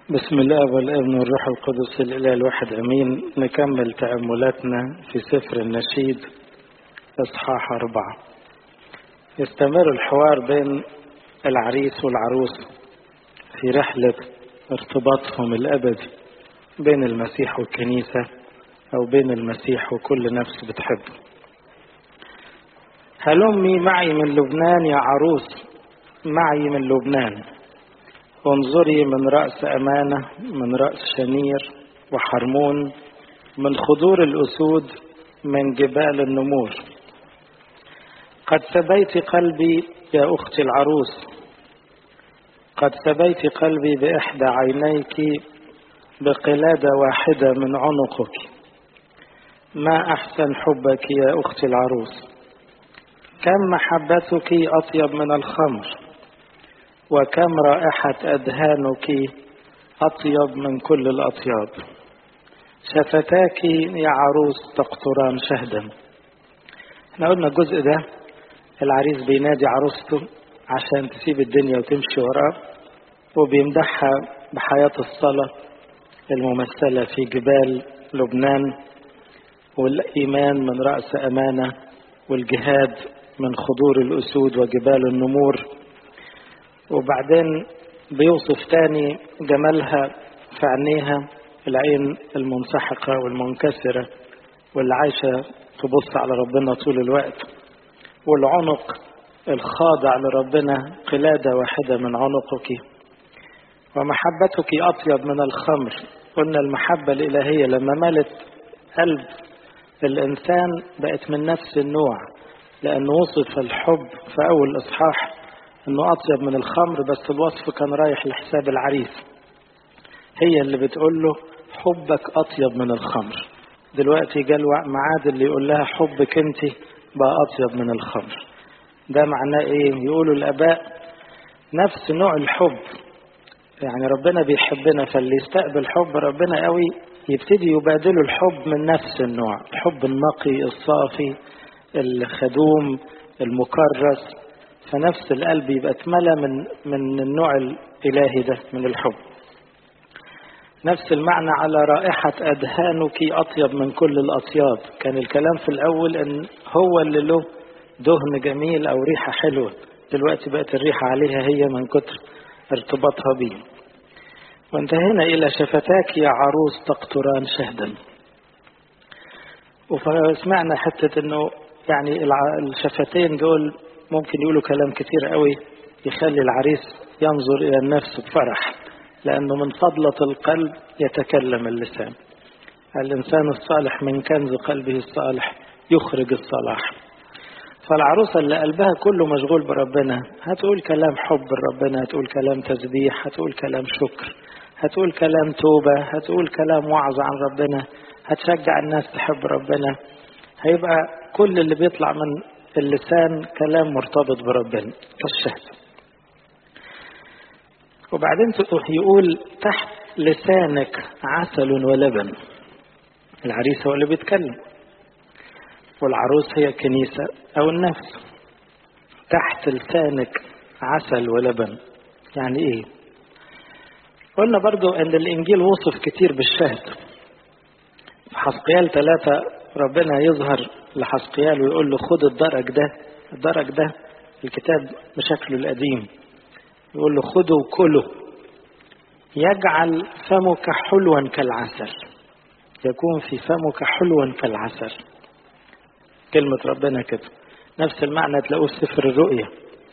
بسم الله والابن والروح القدس الاله الواحد امين نكمل تاملاتنا في سفر النشيد اصحاح اربعه يستمر الحوار بين العريس والعروس في رحله ارتباطهم الابدي بين المسيح والكنيسه او بين المسيح وكل نفس بتحبه هلمي معي من لبنان يا عروس معي من لبنان انظري من رأس أمانة من رأس شنير وحرمون من خضور الأسود من جبال النمور قد سبيت قلبي يا أختي العروس قد سبيت قلبي بإحدى عينيك بقلادة واحدة من عنقك ما أحسن حبك يا أختي العروس كم محبتك أطيب من الخمر وكم رائحة أدهانك أطيب من كل الأطياب شفتاك يا عروس تقطران شهدا احنا قلنا الجزء ده العريس بينادي عروسته عشان تسيب الدنيا وتمشي وراه وبيمدحها بحياة الصلاة الممثلة في جبال لبنان والإيمان من رأس أمانة والجهاد من خضور الأسود وجبال النمور وبعدين بيوصف تاني جمالها في عينيها العين المنسحقة والمنكسرة واللي عايشة تبص على ربنا طول الوقت والعنق الخاضع لربنا قلادة واحدة من عنقك ومحبتك أطيب من الخمر قلنا المحبة الإلهية لما ملت قلب الإنسان بقت من نفس النوع لأنه وصف الحب في أول إصحاح انه اطيب من الخمر بس الوصف كان رايح لحساب العريس هي اللي بتقول له حبك اطيب من الخمر دلوقتي جاء ميعاد اللي يقول لها حبك انت بقى اطيب من الخمر ده معناه ايه يقولوا الاباء نفس نوع الحب يعني ربنا بيحبنا فاللي يستقبل حب ربنا قوي يبتدي يبادله الحب من نفس النوع الحب النقي الصافي الخدوم المكرس فنفس القلب يبقى اتملى من من النوع الالهي ده من الحب نفس المعنى على رائحة أدهانك أطيب من كل الأطياب كان الكلام في الأول أن هو اللي له دهن جميل أو ريحة حلوة دلوقتي بقت الريحة عليها هي من كتر ارتباطها بيه وانتهينا إلى شفتاك يا عروس تقطران شهدا وسمعنا حتة أنه يعني الشفتين دول ممكن يقولوا كلام كتير قوي يخلي العريس ينظر إلى النفس بفرح لأنه من فضلة القلب يتكلم اللسان الإنسان الصالح من كنز قلبه الصالح يخرج الصلاح فالعروسة اللي قلبها كله مشغول بربنا هتقول كلام حب لربنا هتقول كلام تسبيح هتقول كلام شكر هتقول كلام توبة هتقول كلام وعظ عن ربنا هتشجع الناس تحب ربنا هيبقى كل اللي بيطلع من اللسان كلام مرتبط بربنا كالشهد وبعدين يقول تحت لسانك عسل ولبن العريس هو اللي بيتكلم والعروس هي الكنيسة أو النفس تحت لسانك عسل ولبن يعني إيه قلنا برضو أن الإنجيل وصف كتير بالشهد في حسقيال ثلاثة ربنا يظهر لحسقيال ويقول له خد الدرج ده الدرج ده الكتاب بشكله القديم يقول له خده وكله يجعل فمك حلوا كالعسل يكون في فمك حلوا كالعسل كلمة ربنا كده نفس المعنى تلاقوه في سفر الرؤيا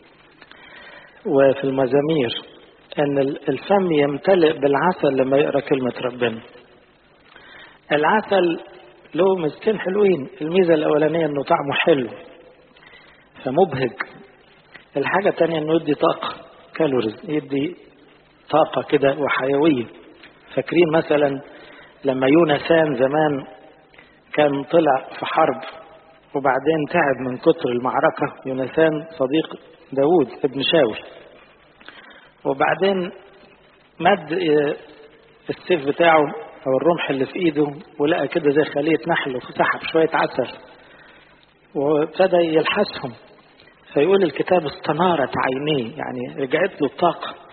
وفي المزامير أن الفم يمتلئ بالعسل لما يقرأ كلمة ربنا العسل له ميزتين حلوين الميزة الأولانية أنه طعمه حلو فمبهج الحاجة الثانية أنه يدي طاقة كالوريز يدي طاقة كده وحيوية فاكرين مثلا لما يونسان زمان كان طلع في حرب وبعدين تعب من كتر المعركة يونسان صديق داود ابن شاول وبعدين مد السيف بتاعه او الرمح اللي في ايده ولقى كده زي خلية نحل وسحب شوية عسل وابتدى يلحسهم فيقول الكتاب استنارت عينيه يعني رجعت له الطاقة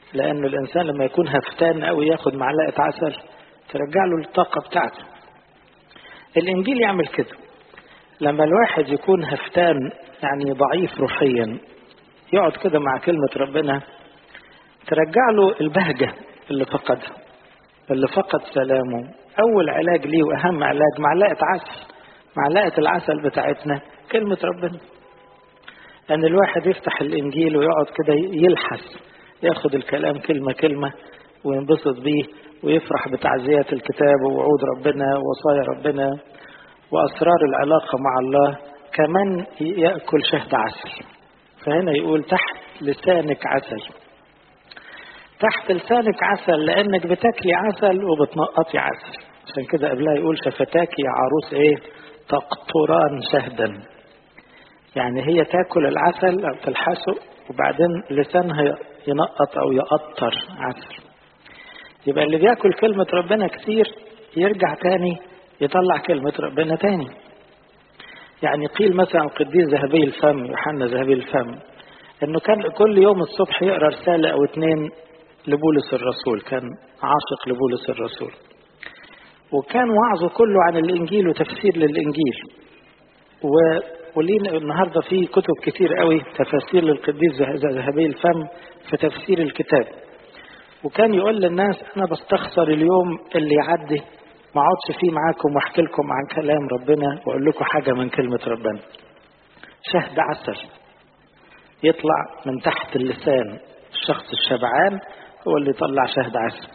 لأن الإنسان لما يكون هفتان قوي ياخد معلقة عسل ترجع له الطاقة بتاعته الإنجيل يعمل كده لما الواحد يكون هفتان يعني ضعيف روحيا يقعد كده مع كلمة ربنا ترجع له البهجة اللي فقدها اللي فقد سلامه أول علاج ليه وأهم علاج معلقة عسل معلقة العسل بتاعتنا كلمة ربنا أن الواحد يفتح الإنجيل ويقعد كده يلحس ياخد الكلام كلمة كلمة وينبسط بيه ويفرح بتعزيات الكتاب ووعود ربنا ووصايا ربنا وأسرار العلاقة مع الله كمان يأكل شهد عسل فهنا يقول تحت لسانك عسل تحت لسانك عسل لأنك بتاكلي عسل وبتنقطي عسل عشان كده قبلها يقول شفتاك يا عروس ايه تقطران شهدا يعني هي تاكل العسل أو تلحسه وبعدين لسانها ينقط أو يقطر عسل يبقى اللي بياكل كلمة ربنا كتير يرجع تاني يطلع كلمة ربنا تاني يعني قيل مثلا القديس ذهبي الفم يوحنا ذهبي الفم انه كان كل يوم الصبح يقرا رسالة او اتنين لبولس الرسول كان عاشق لبولس الرسول وكان وعظه كله عن الانجيل وتفسير للانجيل و ولينا النهارده في كتب كتير قوي تفاسير للقديس ذهبي الفم في تفسير الكتاب وكان يقول للناس انا بستخسر اليوم اللي يعدي ما اقعدش فيه معاكم واحكي لكم عن كلام ربنا واقول لكم حاجه من كلمه ربنا شهد عسل يطلع من تحت اللسان الشخص الشبعان هو اللي يطلع شهد عسل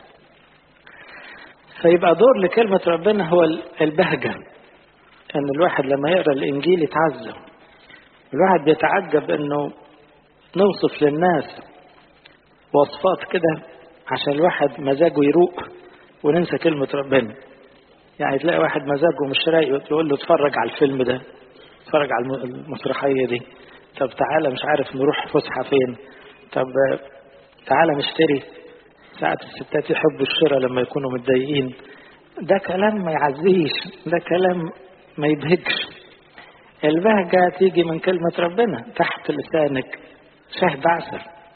فيبقى دور لكلمة ربنا هو البهجة ان الواحد لما يقرا الانجيل يتعزم الواحد بيتعجب انه نوصف للناس وصفات كده عشان الواحد مزاجه يروق وننسى كلمة ربنا يعني تلاقي واحد مزاجه مش رايق تقول له اتفرج على الفيلم ده اتفرج على المسرحية دي طب تعالى مش عارف نروح فسحة فين طب تعالى نشتري ساعات الستات يحبوا الشراء لما يكونوا متضايقين ده كلام ما يعزيش ده كلام ما يبهجش البهجة تيجي من كلمة ربنا تحت لسانك شهد عسل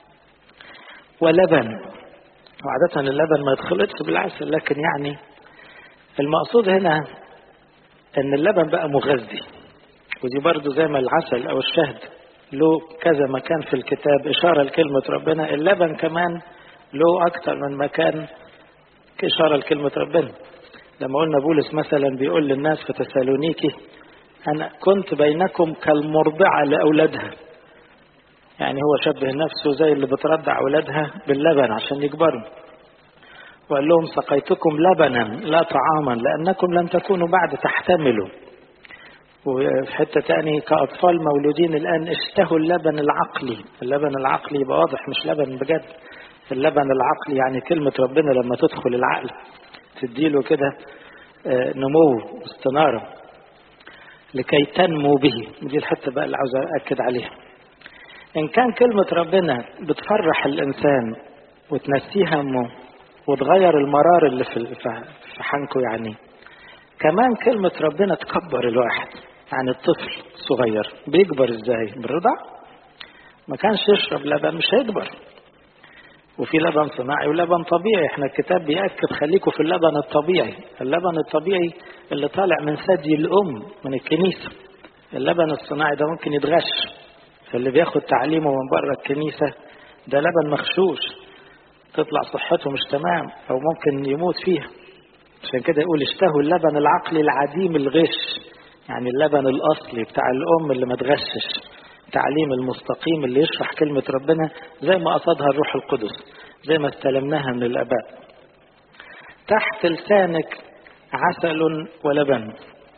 ولبن وعادة اللبن ما يتخلطش بالعسل لكن يعني المقصود هنا ان اللبن بقى مغذي ودي برضو زي ما العسل او الشهد له كذا مكان في الكتاب إشارة لكلمة ربنا اللبن كمان له أكتر من مكان إشارة لكلمة ربنا لما قلنا بولس مثلا بيقول للناس في تسالونيكي أنا كنت بينكم كالمرضعة لأولادها يعني هو شبه نفسه زي اللي بترضع أولادها باللبن عشان يكبروا وقال لهم سقيتكم لبنا لا طعاما لأنكم لن تكونوا بعد تحتملوا وفي حتة تاني كأطفال مولودين الآن اشتهوا اللبن العقلي اللبن العقلي يبقى واضح مش لبن بجد اللبن العقلي يعني كلمة ربنا لما تدخل العقل تديله كده نمو واستنارة لكي تنمو به دي الحتة بقى اللي عاوز أكد عليها إن كان كلمة ربنا بتفرح الإنسان وتنسيه همه وتغير المرار اللي في حنكه يعني كمان كلمة ربنا تكبر الواحد يعني الطفل الصغير بيكبر ازاي بالرضع ما كانش يشرب لبن مش هيكبر وفي لبن صناعي ولبن طبيعي احنا الكتاب بيأكد خليكم في اللبن الطبيعي اللبن الطبيعي اللي طالع من ثدي الأم من الكنيسة اللبن الصناعي ده ممكن يتغش فاللي بياخد تعليمه من بره الكنيسة ده لبن مغشوش تطلع صحته مش تمام أو ممكن يموت فيها عشان كده يقول اشتهوا اللبن العقلي العديم الغش يعني اللبن الأصلي بتاع الأم اللي ما تغشش التعليم المستقيم اللي يشرح كلمة ربنا زي ما قصدها الروح القدس زي ما استلمناها من الآباء تحت لسانك عسل ولبن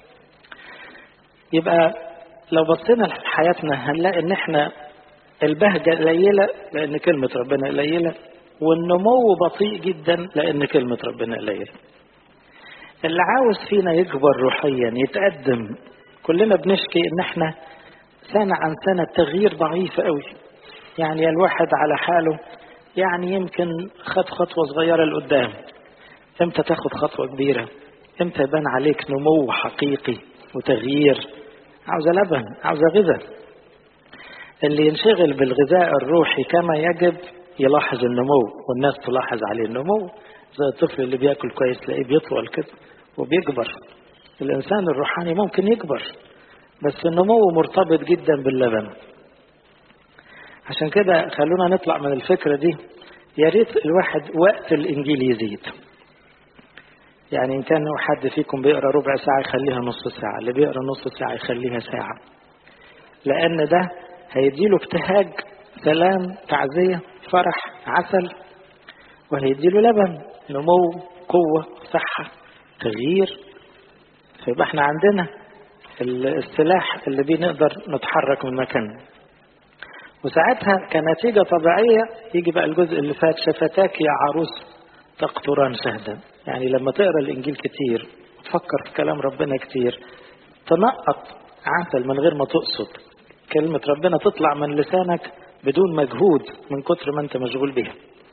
يبقى لو بصينا لحياتنا هنلاقي ان احنا البهجة قليلة لأن كلمة ربنا قليلة والنمو بطيء جدا لأن كلمة ربنا قليلة اللي عاوز فينا يكبر روحيا يتقدم كلنا بنشكي ان احنا سنة عن سنة تغيير ضعيف قوي يعني الواحد على حاله يعني يمكن خد خطوة صغيرة لقدام امتى تاخد خطوة كبيرة امتى يبان عليك نمو حقيقي وتغيير عاوزة لبن عاوزة غذاء اللي ينشغل بالغذاء الروحي كما يجب يلاحظ النمو والناس تلاحظ عليه النمو زي الطفل اللي بياكل كويس تلاقيه بيطول كده وبيكبر الإنسان الروحاني ممكن يكبر بس النمو مرتبط جدا باللبن عشان كده خلونا نطلع من الفكرة دي يا ريت الواحد وقت الإنجيل يزيد يعني إن كان حد فيكم بيقرأ ربع ساعة يخليها نص ساعة اللي بيقرأ نص ساعة يخليها ساعة لأن ده هيديله ابتهاج سلام تعزية فرح عسل وهيديله لبن نمو قوة صحة تغيير فيبقى احنا عندنا السلاح اللي بيه نقدر نتحرك من مكاننا وساعتها كنتيجة طبيعية يجي بقى الجزء اللي فات شفتاك يا عروس تقطران شهدا يعني لما تقرا الانجيل كتير وتفكر في كلام ربنا كتير تنقط عسل من غير ما تقصد كلمة ربنا تطلع من لسانك بدون مجهود من كتر ما انت مشغول بيها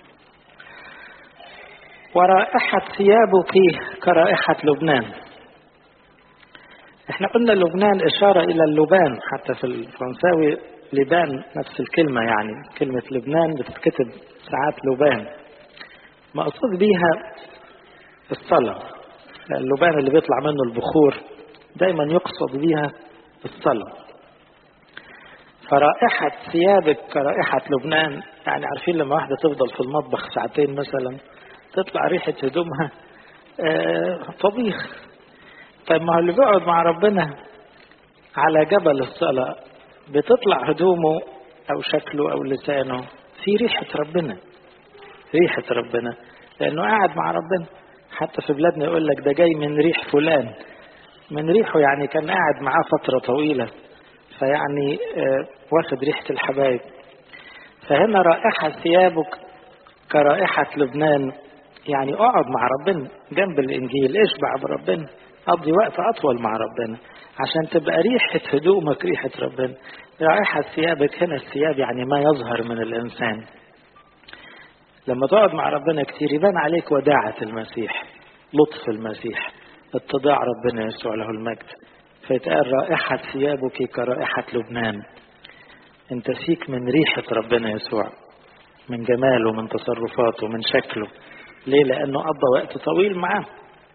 ورائحة ثيابك كرائحة لبنان احنا قلنا لبنان إشارة إلى اللبان حتى في الفرنساوي لبان نفس الكلمة يعني كلمة لبنان بتتكتب ساعات لبان مقصود بيها الصلاة اللبان اللي بيطلع منه البخور دايما يقصد بيها الصلاة فرائحة ثيابك كرائحة لبنان يعني عارفين لما واحدة تفضل في المطبخ ساعتين مثلا تطلع ريحة هدومها آه طبيخ طيب ما هو اللي بيقعد مع ربنا على جبل الصلاة بتطلع هدومه أو شكله أو لسانه في ريحة ربنا ريحة ربنا لأنه قاعد مع ربنا حتى في بلادنا يقول لك ده جاي من ريح فلان من ريحه يعني كان قاعد معاه فترة طويلة فيعني آه واخد ريحة الحبايب فهنا رائحة ثيابك كرائحة لبنان يعني اقعد مع ربنا جنب الإنجيل اشبع بربنا قضي وقت أطول مع ربنا عشان تبقى ريحة هدومك ريحة ربنا رائحة ثيابك هنا الثياب يعني ما يظهر من الإنسان لما تقعد مع ربنا كتير يبان عليك وداعة المسيح لطف المسيح اتضاع ربنا يسوع له المجد فيتقال رائحة ثيابك كرائحة لبنان انت فيك من ريحة ربنا يسوع من جماله من تصرفاته من شكله ليه لأنه قضى وقت طويل معاه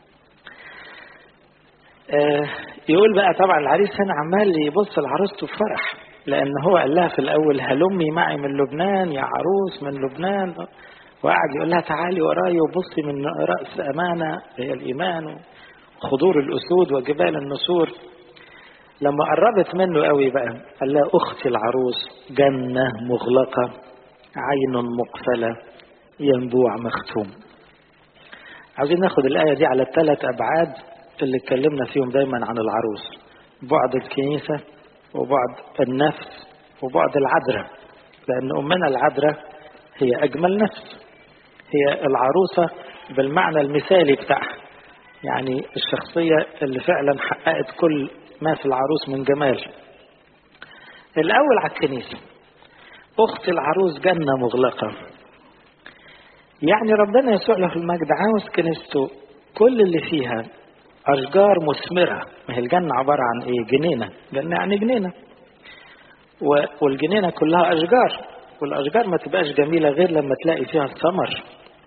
آه يقول بقى طبعا العريس هنا عمال يبص لعروسته بفرح لأن هو قال لها في الأول هلمي معي من لبنان يا عروس من لبنان وقعد يقول لها تعالي وراي وبصي من رأس أمانة هي الإيمان وخضور الأسود وجبال النسور لما قربت منه قوي بقى قال لها أختي العروس جنة مغلقة عين مقفلة ينبوع مختوم عاوزين ناخد الآية دي على الثلاث أبعاد اللي اتكلمنا فيهم دايما عن العروس بعد الكنيسة وبعد النفس وبعد العذراء لأن أمنا العذراء هي أجمل نفس هي العروسة بالمعنى المثالي بتاعها يعني الشخصية اللي فعلا حققت كل ما في العروس من جمال الأول على الكنيسة أخت العروس جنة مغلقة يعني ربنا يسوع له المجد عاوز كنيسته كل اللي فيها أشجار مثمرة ما هي الجنة عبارة عن إيه جنينة جنة يعني جنينة والجنينة كلها أشجار والأشجار ما تبقاش جميلة غير لما تلاقي فيها الثمر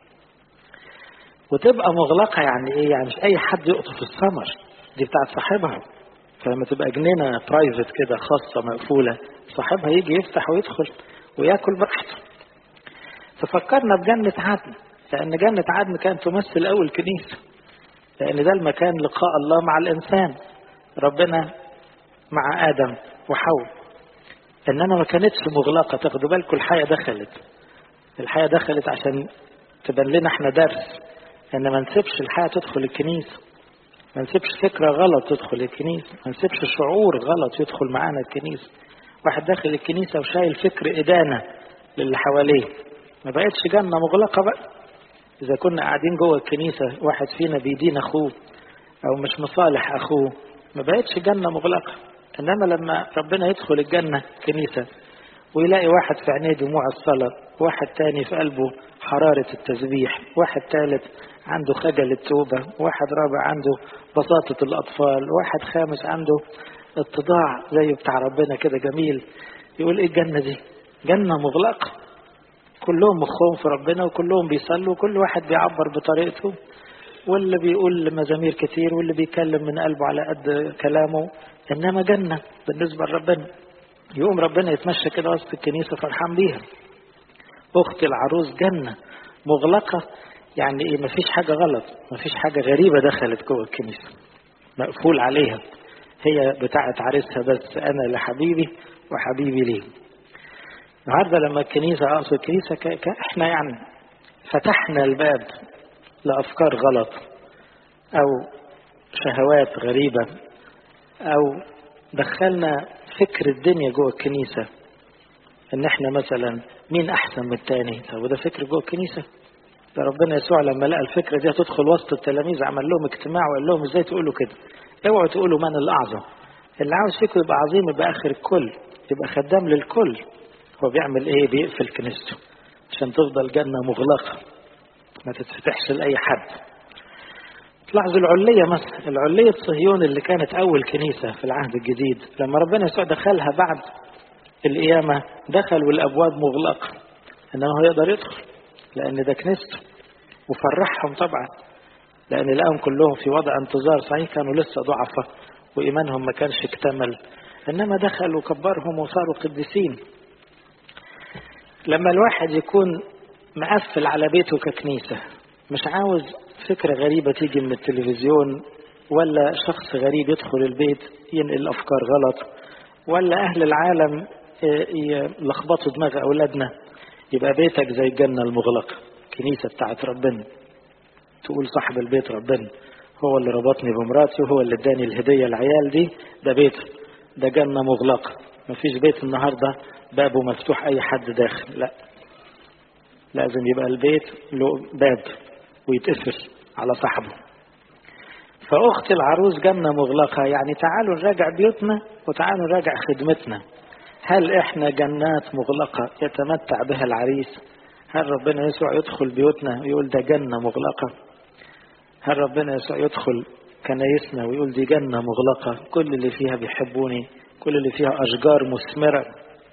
وتبقى مغلقة يعني إيه يعني مش أي حد يقطف الثمر دي بتاعت صاحبها فلما تبقى جنينة برايفت كده خاصة مقفولة صاحبها يجي يفتح ويدخل وياكل براحته ففكرنا بجنة عدن لأن جنة عدن كانت تمثل أول كنيسة لأن ده المكان لقاء الله مع الإنسان ربنا مع آدم وحواء إنما ما كانتش مغلقة تاخدوا بالكم الحياة دخلت الحياة دخلت عشان تبان لنا احنا درس إن ما نسيبش الحياة تدخل الكنيسة ما نسيبش فكرة غلط تدخل الكنيسة ما نسيبش شعور غلط يدخل معانا الكنيسة واحد داخل الكنيسة وشايل فكر إدانة للي حواليه ما بقتش جنة مغلقة بقى إذا كنا قاعدين جوه الكنيسة واحد فينا بيدين أخوه أو مش مصالح أخوه ما بقتش جنة مغلقة إنما لما ربنا يدخل الجنة كنيسة ويلاقي واحد في عينيه دموع الصلاة واحد تاني في قلبه حرارة التسبيح واحد ثالث عنده خجل التوبة واحد رابع عنده بساطة الأطفال واحد خامس عنده اتضاع زي بتاع ربنا كده جميل يقول ايه الجنة دي جنة مغلقة كلهم مخهم في ربنا وكلهم بيصلوا وكل واحد بيعبر بطريقته واللي بيقول مزامير كتير واللي بيتكلم من قلبه على قد كلامه انما جنة بالنسبة لربنا يقوم ربنا يتمشى كده وسط الكنيسة فرحان بيها اخت العروس جنة مغلقة يعني ايه مفيش حاجة غلط مفيش حاجة غريبة دخلت جوه الكنيسة مقفول عليها هي بتاعت عريسها بس انا لحبيبي وحبيبي ليه النهارده لما الكنيسة اقصد الكنيسة احنا يعني فتحنا الباب لأفكار غلط أو شهوات غريبة أو دخلنا فكر الدنيا جوه الكنيسة إن إحنا مثلا مين أحسن من التاني طب وده فكر جوه الكنيسة ده ربنا يسوع لما لقى الفكرة دي هتدخل وسط التلاميذ عمل لهم اجتماع وقال لهم ازاي تقولوا كده اوعوا تقولوا من الأعظم اللي عاوز فيكم يبقى عظيم يبقى آخر الكل يبقى خدام للكل هو بيعمل ايه بيقفل كنيسته عشان تفضل جنة مغلقة ما تتفتحش لأي حد تلاحظوا العلية مثلا العلية صهيون اللي كانت أول كنيسة في العهد الجديد لما ربنا يسوع دخلها بعد القيامة دخل والأبواب مغلقة إنما هو يقدر يدخل لأن ده كنيسته وفرحهم طبعا لأن لقاهم كلهم في وضع انتظار صحيح كانوا لسه ضعفة وإيمانهم ما كانش اكتمل إنما دخل وكبرهم وصاروا قديسين لما الواحد يكون مقفل على بيته ككنيسة مش عاوز فكرة غريبة تيجي من التلفزيون ولا شخص غريب يدخل البيت ينقل أفكار غلط ولا أهل العالم يلخبطوا دماغ أولادنا يبقى بيتك زي الجنة المغلقة كنيسة بتاعت ربنا تقول صاحب البيت ربنا هو اللي ربطني بمراتي وهو اللي اداني الهدية العيال دي ده بيته ده جنة مغلقة مفيش بيت النهاردة بابه مفتوح أي حد داخل لا لازم يبقى البيت له باب ويتقفل على صاحبه فأخت العروس جنة مغلقة يعني تعالوا نراجع بيوتنا وتعالوا نراجع خدمتنا هل احنا جنات مغلقة يتمتع بها العريس هل ربنا يسوع يدخل بيوتنا ويقول ده جنة مغلقة هل ربنا يسوع يدخل كنايسنا ويقول دي جنة مغلقة كل اللي فيها بيحبوني كل اللي فيها أشجار مثمرة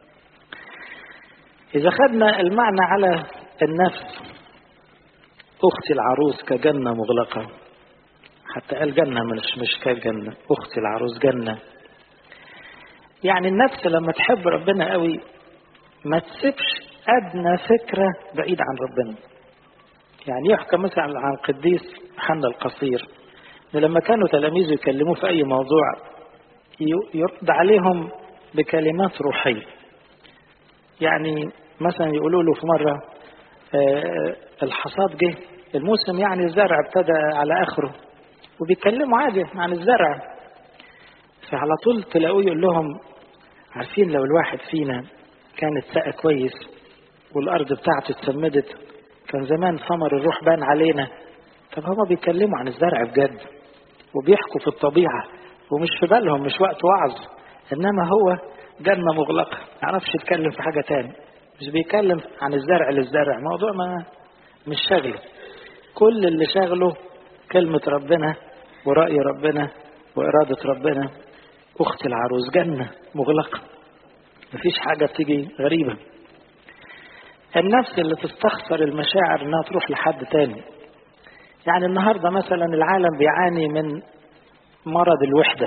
إذا خدنا المعنى على النفس أختي العروس كجنة مغلقة حتى قال جنة مش مش كجنة أختي العروس جنة يعني النفس لما تحب ربنا قوي ما تسيبش أدنى فكرة بعيد عن ربنا يعني يحكى مثلا عن قديس حنا القصير لما كانوا تلاميذه يكلموه في أي موضوع يرد عليهم بكلمات روحية يعني مثلا يقولوا له في مرة الحصاد جه الموسم يعني الزرع ابتدى على آخره وبيتكلموا عادي عن الزرع فعلى طول تلاقوه يقول لهم عارفين لو الواحد فينا كانت ساقة كويس والأرض بتاعته اتسمدت كان زمان ثمر الروح بان علينا طب هما بيتكلموا عن الزرع بجد وبيحكوا في الطبيعة ومش في بالهم مش وقت وعظ إنما هو جنة مغلقة ما يعرفش يتكلم في حاجة تاني مش بيتكلم عن الزرع للزرع موضوع ما مش شغله كل اللي شغله كلمة ربنا ورأي ربنا وإرادة ربنا أخت العروس جنة مغلقة مفيش حاجة بتيجي غريبة النفس اللي تستخسر المشاعر انها تروح لحد تاني يعني النهاردة مثلا العالم بيعاني من مرض الوحدة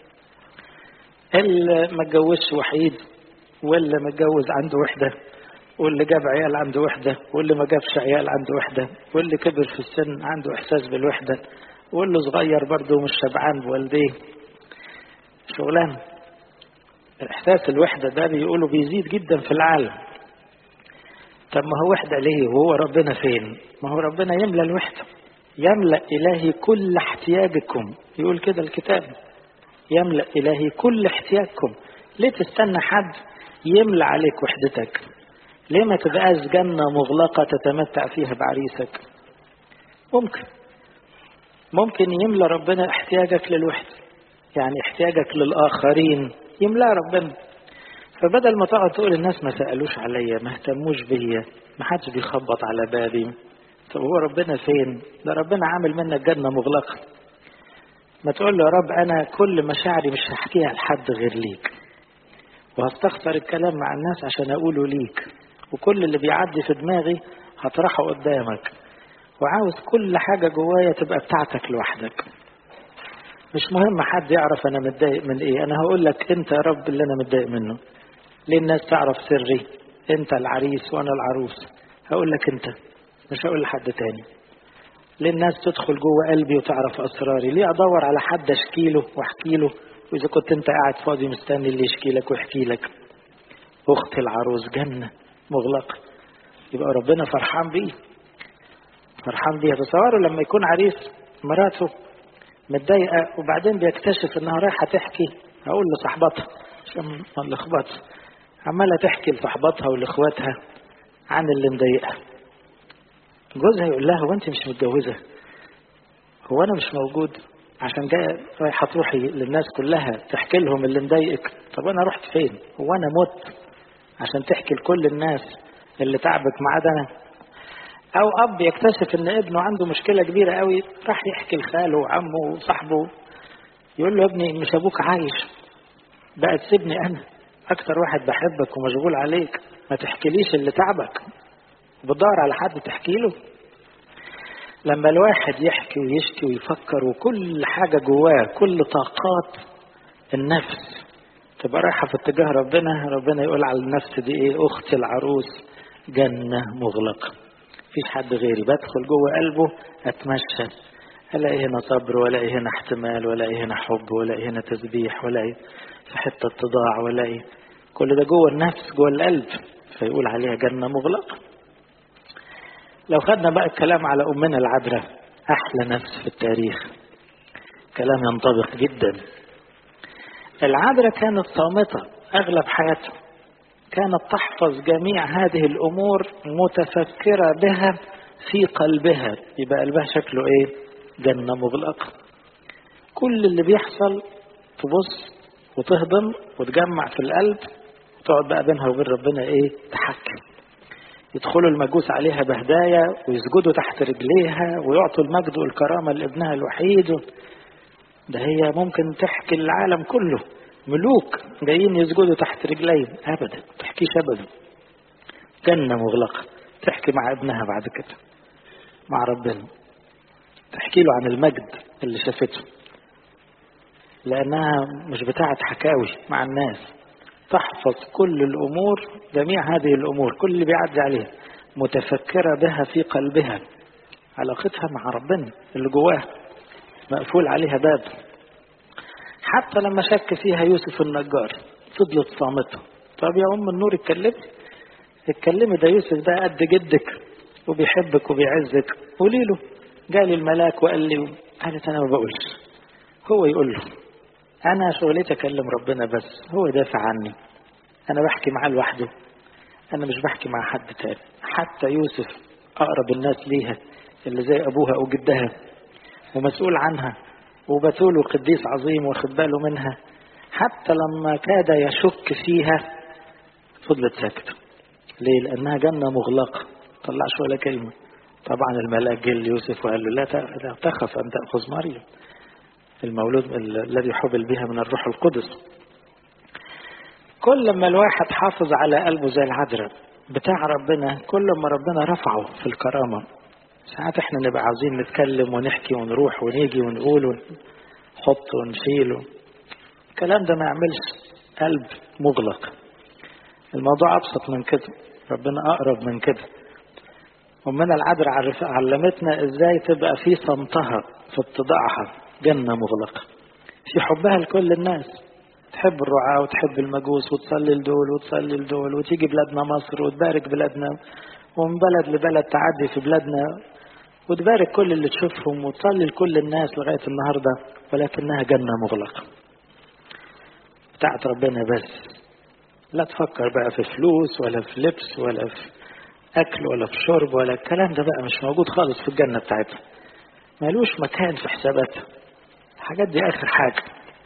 اللي ما اتجوزش وحيد واللي متجوز عنده وحدة واللي جاب عيال عنده وحدة واللي ما جابش عيال عنده وحدة واللي كبر في السن عنده إحساس بالوحدة واللي صغير برضه مش شبعان بوالديه شغلان إحساس الوحدة ده بيقولوا بيزيد جدا في العالم طب ما هو وحدة ليه وهو ربنا فين ما هو ربنا يملى الوحدة يملأ إلهي كل احتياجكم يقول كده الكتاب يملأ إلهي كل احتياجكم ليه تستنى حد يملى عليك وحدتك ليه ما تبقاش جنة مغلقة تتمتع فيها بعريسك ممكن ممكن يملى ربنا احتياجك للوحدة يعني احتياجك للآخرين يملى ربنا فبدل ما تقعد تقول الناس ما سألوش عليا ما اهتموش بيا ما حدش بيخبط على بابي طب هو ربنا فين ده ربنا عامل منك جنة مغلقة ما تقول له يا رب أنا كل مشاعري مش هحكيها لحد غير ليك وهستخسر الكلام مع الناس عشان أقوله ليك وكل اللي بيعدي في دماغي هطرحه قدامك وعاوز كل حاجة جوايا تبقى بتاعتك لوحدك مش مهم حد يعرف انا متضايق من ايه انا هقول لك انت يا رب اللي انا متضايق منه ليه الناس تعرف سري انت العريس وانا العروس هقول لك انت مش هقول لحد تاني ليه الناس تدخل جوه قلبي وتعرف اسراري ليه ادور على حد اشكي له واحكي له واذا كنت انت قاعد فاضي مستني اللي يشكي لك ويحكي لك اختي العروس جنه مغلقه يبقى ربنا فرحان بيه فرحان بيها تصوروا لما يكون عريس مراته متضايقه وبعدين بيكتشف انها رايحه تحكي هقول لصاحبتها عشان ما نلخبطش عماله تحكي لصاحبتها ولاخواتها عن اللي مضايقها جوزها يقول لها هو انت مش متجوزه هو انا مش موجود عشان جايه رايحه تروحي للناس كلها تحكي لهم اللي مضايقك طب انا رحت فين هو انا مت عشان تحكي لكل الناس اللي تعبك ما عدا انا او اب يكتشف ان ابنه عنده مشكله كبيره قوي راح يحكي لخاله وعمه وصاحبه يقول له يا ابني مش ابوك عايش بقى تسيبني انا اكتر واحد بحبك ومشغول عليك ما تحكيليش اللي تعبك بتدور على حد تحكي له لما الواحد يحكي ويشكي ويفكر وكل حاجه جواه كل طاقات النفس تبقى رايحه في اتجاه ربنا ربنا يقول على النفس دي ايه اختي العروس جنه مغلقه مفيش حد غيري بدخل جوه قلبه اتمشى الاقي هنا صبر والاقي هنا احتمال والاقي هنا حب والاقي هنا تسبيح والاقي في حته اتضاع والاقي كل ده جوه النفس جوه القلب فيقول عليها جنه مغلقه لو خدنا بقى الكلام على امنا العذراء احلى نفس في التاريخ كلام ينطبق جدا العذراء كانت صامته اغلب حياتها كانت تحفظ جميع هذه الامور متفكره بها في قلبها يبقى قلبها شكله ايه جنه مغلقه كل اللي بيحصل تبص وتهضم وتجمع في القلب وتقعد بقى بينها وبين ربنا ايه تحكي يدخلوا المجوس عليها بهدايا ويسجدوا تحت رجليها ويعطوا المجد والكرامة لابنها الوحيد ده هي ممكن تحكي العالم كله ملوك جايين يسجدوا تحت رجلين ابدا ما تحكيش ابدا جنة مغلقة تحكي مع ابنها بعد كده مع ربنا تحكي له عن المجد اللي شافته لأنها مش بتاعت حكاوي مع الناس تحفظ كل الأمور جميع هذه الأمور كل اللي بيعدي عليها متفكرة بها في قلبها علاقتها مع ربنا اللي جواها مقفول عليها باب حتى لما شك فيها يوسف النجار فضلت صامته طب يا أم النور اتكلمي اتكلمي ده يوسف ده قد جدك وبيحبك وبيعزك قولي له جالي الملاك وقال لي قالت أنا ما بقولش هو يقول له أنا شغلتي أكلم ربنا بس هو يدافع عني أنا بحكي معاه لوحده أنا مش بحكي مع حد تاني حتى يوسف أقرب الناس ليها اللي زي أبوها أو جدها ومسؤول عنها وبتول وقديس عظيم واخد باله منها حتى لما كاد يشك فيها فضلت ساكتة ليه؟ لأنها جنة مغلقة طلعش ولا كلمة طبعا الملاك جه ليوسف وقال له لا تخف أن تأخذ مريم المولود الذي حبل بها من الروح القدس كل ما الواحد حافظ على قلبه زي العذراء بتاع ربنا كل ما ربنا رفعه في الكرامة ساعات احنا نبقى عاوزين نتكلم ونحكي ونروح ونيجي ونقول ونحط ونشيل الكلام ده ما يعملش قلب مغلق الموضوع أبسط من كده ربنا أقرب من كده ومن العذراء علمتنا ازاي تبقى في صمتها في اتضاعها جنة مغلقة في حبها لكل الناس تحب الرعاة وتحب المجوس وتصلي لدول وتصلي لدول وتيجي بلادنا مصر وتبارك بلادنا ومن بلد لبلد تعدي في بلادنا وتبارك كل اللي تشوفهم وتصلي لكل الناس لغاية النهاردة ولكنها جنة مغلقة بتاعت ربنا بس لا تفكر بقى في فلوس ولا في لبس ولا في أكل ولا في شرب ولا الكلام ده بقى مش موجود خالص في الجنة بتاعتها مالوش مكان في حساباتها الحاجات دي آخر حاجة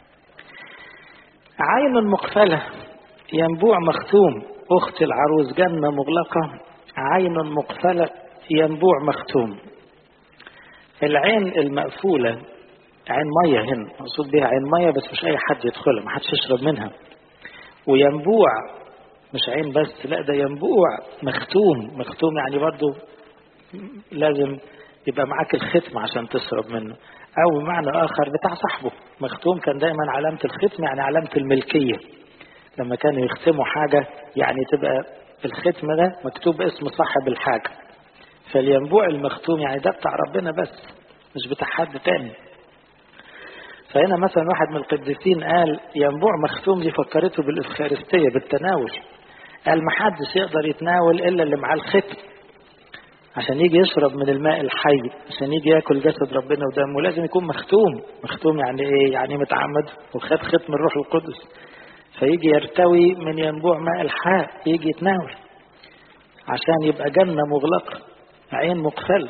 عين مقفلة ينبوع مختوم أخت العروس جنة مغلقة عين مقفلة ينبوع مختوم العين المقفولة عين مية هنا مقصود بها عين مية بس مش أي حد يدخلها ما حدش يشرب منها وينبوع مش عين بس لا ده ينبوع مختوم مختوم يعني برضو لازم يبقى معاك الختم عشان تشرب منه او بمعنى اخر بتاع صاحبه مختوم كان دايما علامة الختم يعني علامة الملكية لما كانوا يختموا حاجة يعني تبقى الختم ده مكتوب اسم صاحب الحاجة فالينبوع المختوم يعني ده بتاع ربنا بس مش بتاع حد تاني فهنا مثلا واحد من القديسين قال ينبوع مختوم دي فكرته بالإفخارستية بالتناول قال ما حدش يقدر يتناول إلا اللي معاه الختم عشان يجي يشرب من الماء الحي عشان يجي ياكل جسد ربنا ودمه لازم يكون مختوم مختوم يعني ايه يعني متعمد وخد ختم الروح القدس فيجي يرتوي من ينبوع ماء الحاء يجي يتناول عشان يبقى جنة مغلقة عين مقفلة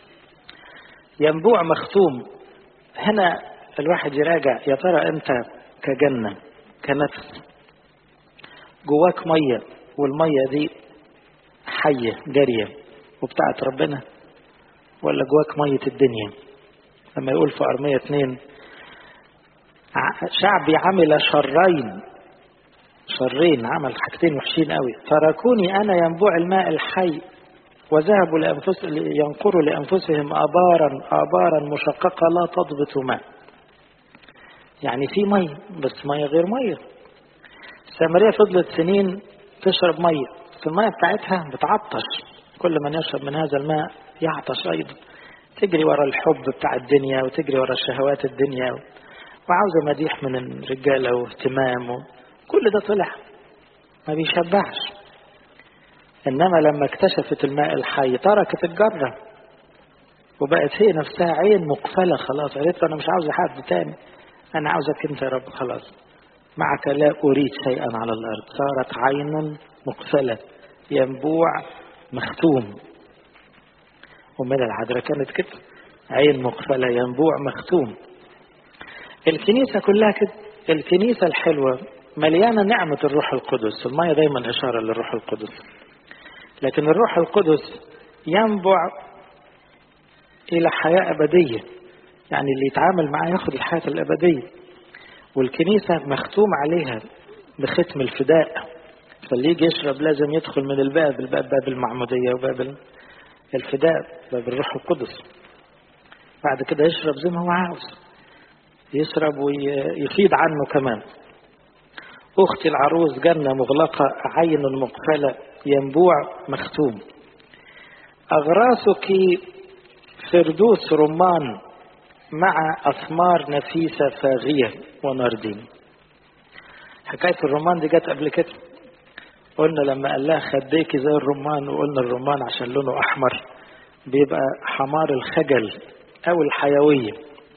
ينبوع مختوم هنا الواحد يراجع يا ترى انت كجنة كنفس جواك مية والمية دي حية جارية وبتاعت ربنا ولا جواك مية الدنيا لما يقول في أرمية اتنين شعبي عمل شرين شرين عمل حاجتين وحشين قوي تركوني أنا ينبوع الماء الحي وذهبوا لأنفس ينقروا لأنفسهم آبارا آبارا مشققة لا تضبط ماء يعني في مية بس مية غير مية السامرية فضلت سنين تشرب مية في المية بتاعتها بتعطش كل من يشرب من هذا الماء يعطش أيضا تجري ورا الحب بتاع الدنيا وتجري ورا شهوات الدنيا وعاوزة مديح من الرجالة واهتمام كل ده طلع ما بيشبعش إنما لما اكتشفت الماء الحي تركت الجرة وبقت هي نفسها عين مقفلة خلاص قالت أنا مش عاوزة حد تاني أنا عاوزك أنت يا رب خلاص معك لا أريد شيئا على الأرض صارت عين مقفلة ينبوع مختوم ومن العذراء كانت كده عين مقفلة ينبوع مختوم الكنيسة كلها كده الكنيسة الحلوة مليانة نعمة الروح القدس المية دايما إشارة للروح القدس لكن الروح القدس ينبع إلى حياة أبدية يعني اللي يتعامل معاه ياخد الحياة الأبدية والكنيسة مختوم عليها بختم الفداء فاللي يجي يشرب لازم يدخل من الباب الباب باب المعمودية وباب الفداء باب الروح القدس بعد كده يشرب زي ما هو عاوز يشرب ويفيد عنه كمان أختي العروس جنة مغلقة عين مقفلة ينبوع مختوم أغراسك فردوس رمان مع أثمار نفيسة فاغية وناردين حكاية الرمان دي جت قبل كده قلنا لما قال لها خديكي زي الرمان وقلنا الرمان عشان لونه أحمر بيبقى حمار الخجل أو الحيوية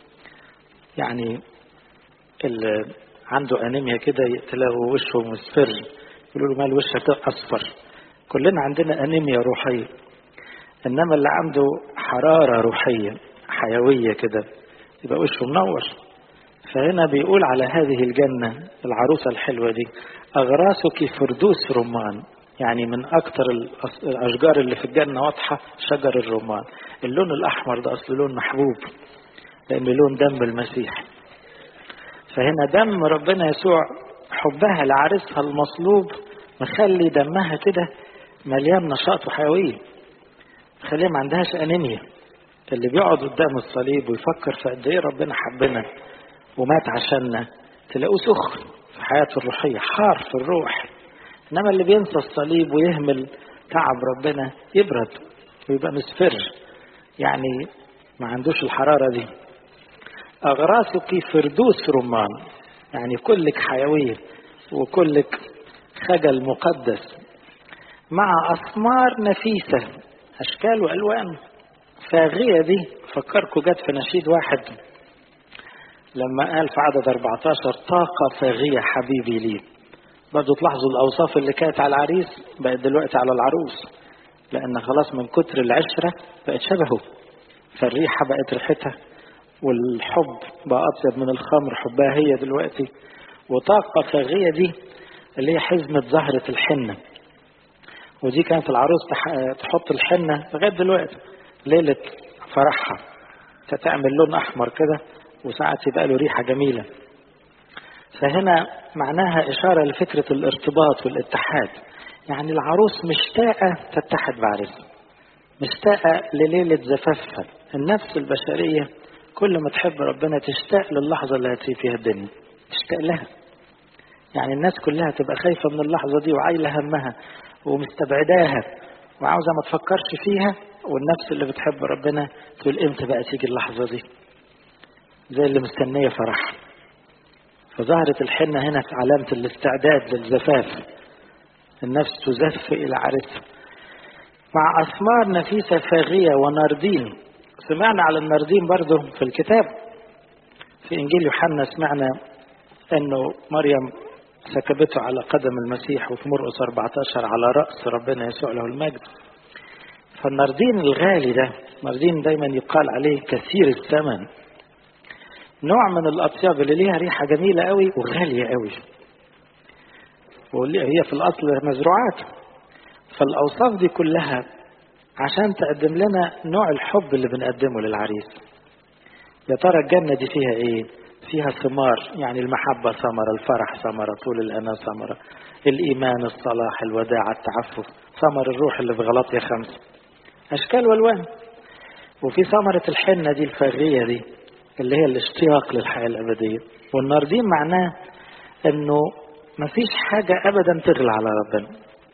يعني اللي عنده أنيميا كده تلاقوا وشه مصفر يقولوا له مال وشك أصفر كلنا عندنا أنيميا روحية إنما اللي عنده حرارة روحية حيوية كده يبقى وشه منور فهنا بيقول على هذه الجنة العروسة الحلوة دي أغراسك فردوس رمان يعني من أكتر الأشجار اللي في الجنة واضحة شجر الرمان اللون الأحمر ده أصل لون محبوب لأن لون دم المسيح فهنا دم ربنا يسوع حبها لعريسها المصلوب مخلي دمها كده مليان نشاط وحيوية مخليها ما عندهاش أنيميا اللي بيقعد قدام الصليب ويفكر في قد ايه ربنا حبنا ومات عشاننا تلاقوه سخن في حياته الروحية حار في الروح إنما اللي بينسى الصليب ويهمل تعب ربنا يبرد ويبقى مصفر يعني ما عندوش الحرارة دي أغراسك فردوس رمان يعني كلك حيوية وكلك خجل مقدس مع أثمار نفيسة أشكال وألوان فاغية دي فكركم جت في نشيد واحد لما قال في عدد 14 طاقة فاغية حبيبي لي برضو تلاحظوا الأوصاف اللي كانت على العريس بقت دلوقتي على العروس لأن خلاص من كتر العشرة بقت شبهه فالريحة بقت ريحتها والحب بقى أطيب من الخمر حبها هي دلوقتي وطاقة فاغية دي اللي هي حزمة زهرة الحنة ودي كانت العروس تحط الحنة لغاية دلوقتي ليلة فرحها فتعمل لون أحمر كده وساعات يبقى له ريحة جميلة فهنا معناها إشارة لفكرة الارتباط والاتحاد يعني العروس مشتاقة تتحد بعرسها مشتاقة لليلة زفافها النفس البشرية كل ما تحب ربنا تشتاق للحظة اللي هتسيب فيها الدنيا تشتاق لها يعني الناس كلها تبقى خايفة من اللحظة دي وعايلة همها ومستبعداها وعاوزة ما تفكرش فيها والنفس اللي بتحب ربنا تقول امتى بقى تيجي اللحظة دي زي اللي مستنية فرح فظهرت الحنة هنا في علامة الاستعداد للزفاف النفس تزف إلى عرسها مع أثمار نفيسة فاغية وناردين سمعنا على الناردين برضو في الكتاب في إنجيل يوحنا سمعنا أنه مريم سكبته على قدم المسيح وفي مرقس 14 على رأس ربنا يسوع له المجد فالناردين الغالي ده ناردين دايما يقال عليه كثير الثمن نوع من الأطياب اللي ليها ريحة جميلة قوي وغالية قوي وهي في الأصل مزروعات فالأوصاف دي كلها عشان تقدم لنا نوع الحب اللي بنقدمه للعريس يا ترى الجنة دي فيها ايه فيها ثمار يعني المحبة ثمرة الفرح ثمرة طول الأنا ثمرة الإيمان الصلاح الوداع التعفف ثمر الروح اللي في غلطية خمسة أشكال والوان وفي ثمرة الحنة دي الفاغية دي اللي هي الاشتياق للحياة الأبدية والناردين معناه انه مفيش حاجة أبدا تغلى على ربنا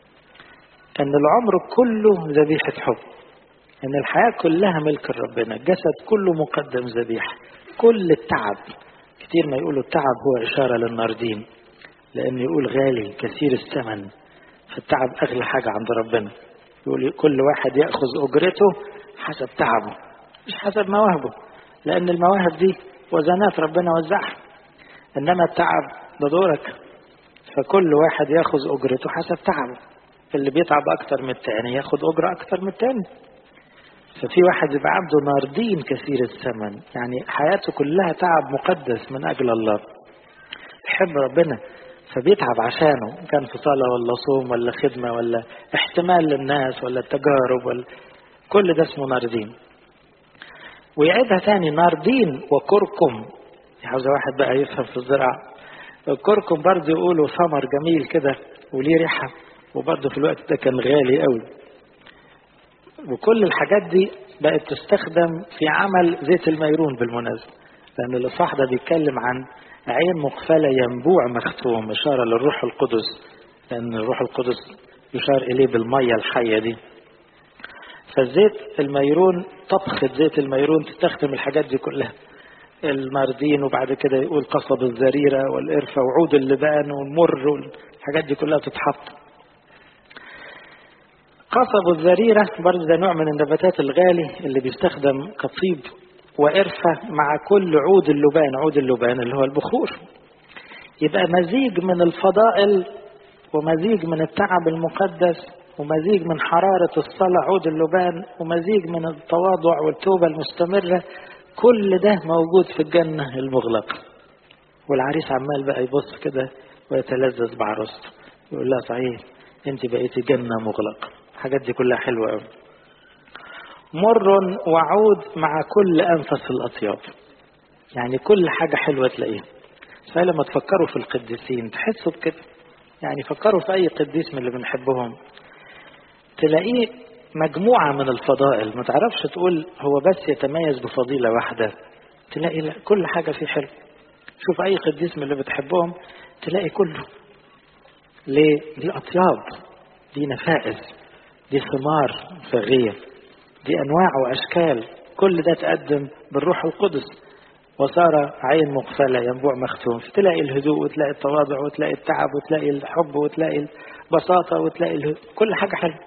ان العمر كله ذبيحة حب ان الحياة كلها ملك ربنا الجسد كله مقدم ذبيحة كل التعب كتير ما يقولوا التعب هو إشارة للناردين لأن يقول غالي كثير الثمن فالتعب أغلى حاجة عند ربنا يقول كل واحد يأخذ أجرته حسب تعبه مش حسب مواهبه لأن المواهب دي وزنات ربنا وزعها إنما التعب ده دورك فكل واحد ياخذ أجرته حسب تعبه اللي بيتعب أكتر من التاني ياخد أجرة أكتر من التاني ففي واحد يبقى عنده ناردين كثير الثمن يعني حياته كلها تعب مقدس من أجل الله يحب ربنا فبيتعب عشانه كان في صلاة ولا صوم ولا خدمة ولا احتمال للناس ولا التجارب ولا كل ده اسمه ناردين ويعيدها تاني ناردين وكركم عاوز واحد بقى يفهم في الزراعة الكركم برضه يقولوا ثمر جميل كده وليه ريحة وبرضه في الوقت ده كان غالي قوي وكل الحاجات دي بقت تستخدم في عمل زيت الميرون بالمناسبة لأن الإصحاح ده بيتكلم عن عين مقفلة ينبوع مختوم إشارة للروح القدس لأن الروح القدس يشار إليه بالمية الحية دي فالزيت الميرون طبخة زيت الميرون تستخدم الحاجات دي كلها الماردين وبعد كده يقول قصب الزريرة والقرفة وعود اللبان والمر والحاجات دي كلها تتحط قصب الزريرة برضه ده نوع من النباتات الغالي اللي بيستخدم كطيب وقرفة مع كل عود اللبان عود اللبان اللي هو البخور يبقى مزيج من الفضائل ومزيج من التعب المقدس ومزيج من حرارة الصلاة عود اللبان ومزيج من التواضع والتوبة المستمرة كل ده موجود في الجنة المغلقة والعريس عمال بقى يبص كده ويتلذذ بعروسته يقول لها صحيح انت بقيتي جنة مغلقة الحاجات دي كلها حلوة قوي مر وعود مع كل أنفس الأطياب يعني كل حاجة حلوة تلاقيها فلما تفكروا في القديسين تحسوا بكده يعني فكروا في أي قديس من اللي بنحبهم تلاقيه مجموعة من الفضائل ما تعرفش تقول هو بس يتميز بفضيلة واحدة تلاقي لا كل حاجة فيه حلو شوف أي قديس من اللي بتحبهم تلاقي كله ليه دي أطياب دي نفائس دي ثمار فاغية دي أنواع وأشكال كل ده تقدم بالروح القدس وصار عين مقفلة ينبوع مختوم فتلاقي الهدوء وتلاقي التواضع وتلاقي التعب وتلاقي الحب وتلاقي البساطة وتلاقي الهدوء. كل حاجة حلوة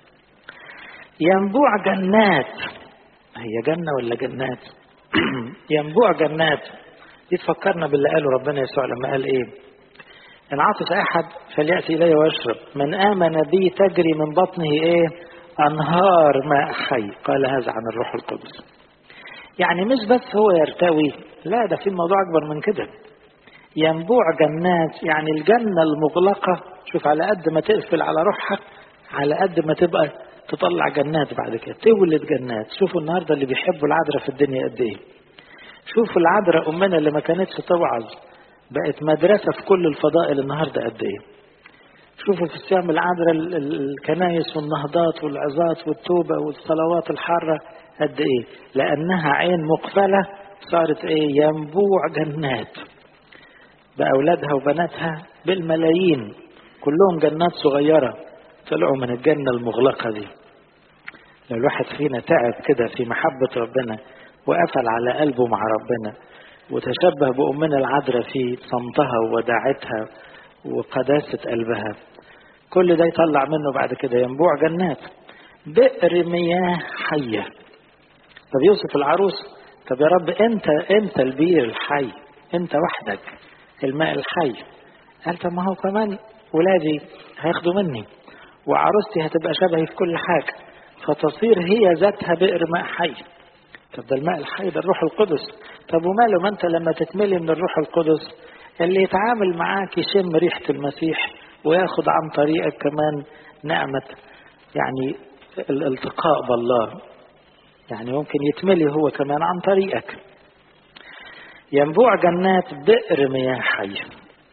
ينبوع جنات هي جنة ولا جنات ينبوع جنات دي تفكرنا باللي قاله ربنا يسوع لما قال ايه ان عطس احد فليأتي الي ويشرب من امن بي تجري من بطنه ايه انهار ماء حي قال هذا عن الروح القدس يعني مش بس هو يرتوي لا ده في موضوع اكبر من كده ينبوع جنات يعني الجنة المغلقة شوف على قد ما تقفل على روحها على قد ما تبقى تطلع جنات بعد كده تولد جنات شوفوا النهاردة اللي بيحبوا العذراء في الدنيا قد ايه شوفوا العذراء أمنا اللي ما كانتش توعظ بقت مدرسة في كل الفضائل النهاردة قد إيه شوفوا في الصيام العذراء الكنايس والنهضات والعظات والتوبة والصلوات الحارة قد إيه لأنها عين مقفلة صارت إيه ينبوع جنات بأولادها وبناتها بالملايين كلهم جنات صغيرة طلعوا من الجنة المغلقة دي لو الواحد فينا تعب كده في محبة ربنا وقفل على قلبه مع ربنا وتشبه بأمنا العذراء في صمتها ووداعتها وقداسة قلبها كل ده يطلع منه بعد كده ينبوع جنات بئر مياه حية طب يوسف العروس طب يا رب انت انت البير الحي انت وحدك الماء الحي قال طب ما هو كمان ولادي هياخدوا مني وعروستي هتبقى شبهي في كل حاجة فتصير هي ذاتها بئر ماء حي طب ده الماء الحي ده الروح القدس طب وماله ما انت لما تتملي من الروح القدس اللي يتعامل معاك يشم ريحة المسيح وياخد عن طريقك كمان نعمة يعني الالتقاء بالله يعني ممكن يتملي هو كمان عن طريقك ينبوع جنات بئر مياه حية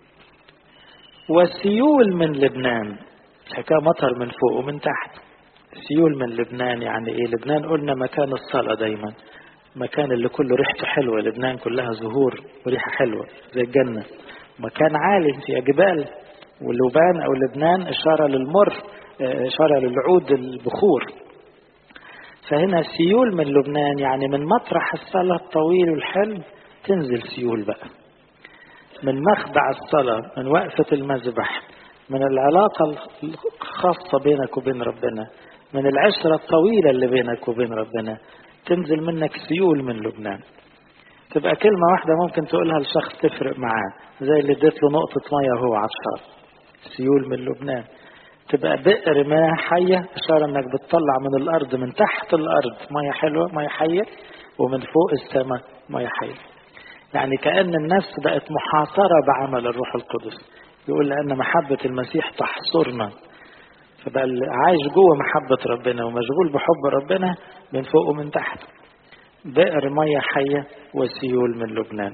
وسيول من لبنان حكاية مطر من فوق ومن تحت سيول من لبنان يعني ايه لبنان قلنا مكان الصلاة دايما مكان اللي كله ريحته حلوة لبنان كلها زهور وريحة حلوة زي الجنة مكان عالي فيها جبال واللبان أو لبنان إشارة للمر إشارة للعود البخور فهنا سيول من لبنان يعني من مطرح الصلاة الطويل والحلو تنزل سيول بقى من مخدع الصلاة من وقفة المذبح من العلاقة الخاصة بينك وبين ربنا من العشرة الطويلة اللي بينك وبين ربنا تنزل منك سيول من لبنان تبقى كلمة واحدة ممكن تقولها لشخص تفرق معاه زي اللي اديت له نقطة مية وهو عطشان سيول من لبنان تبقى بئر مياه حية إشارة إنك بتطلع من الأرض من تحت الأرض مية حلوة مية حية ومن فوق السماء مية حية يعني كأن النفس بقت محاصرة بعمل الروح القدس يقول لأن محبة المسيح تحصرنا فبقى اللي عايش جوه محبة ربنا ومشغول بحب ربنا من فوق ومن تحت بئر مية حية وسيول من لبنان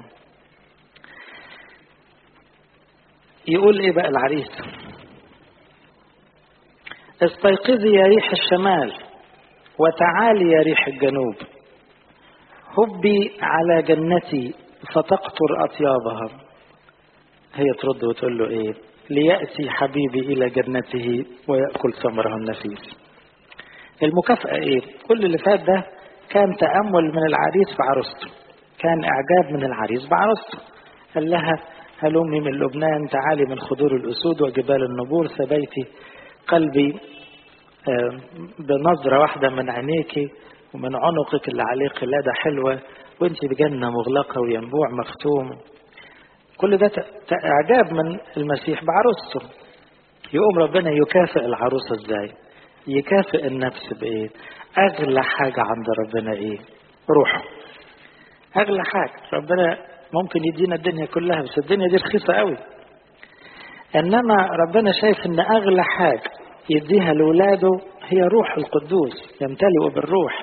يقول ايه بقى العريس استيقظي يا ريح الشمال وتعالي يا ريح الجنوب هبي على جنتي فتقطر أطيابها هي ترد وتقول له ايه ليأتي حبيبي إلى جنته ويأكل ثمره النفيس المكافأة ايه كل اللي فات ده كان تأمل من العريس في عروسته كان إعجاب من العريس بعروسته قال لها هلمي من لبنان تعالي من خضور الأسود وجبال النبور سبيتي قلبي بنظرة واحدة من عينيك ومن عنقك اللي عليه قلادة حلوة وانت بجنة مغلقة وينبوع مختوم كل ده إعجاب من المسيح بعروسته يقوم ربنا يكافئ العروسة ازاي يكافئ النفس بايه اغلى حاجة عند ربنا ايه روحه اغلى حاجة ربنا ممكن يدينا الدنيا كلها بس الدنيا دي رخيصة قوي انما ربنا شايف ان اغلى حاجة يديها لولاده هي روح القدوس يمتلئ بالروح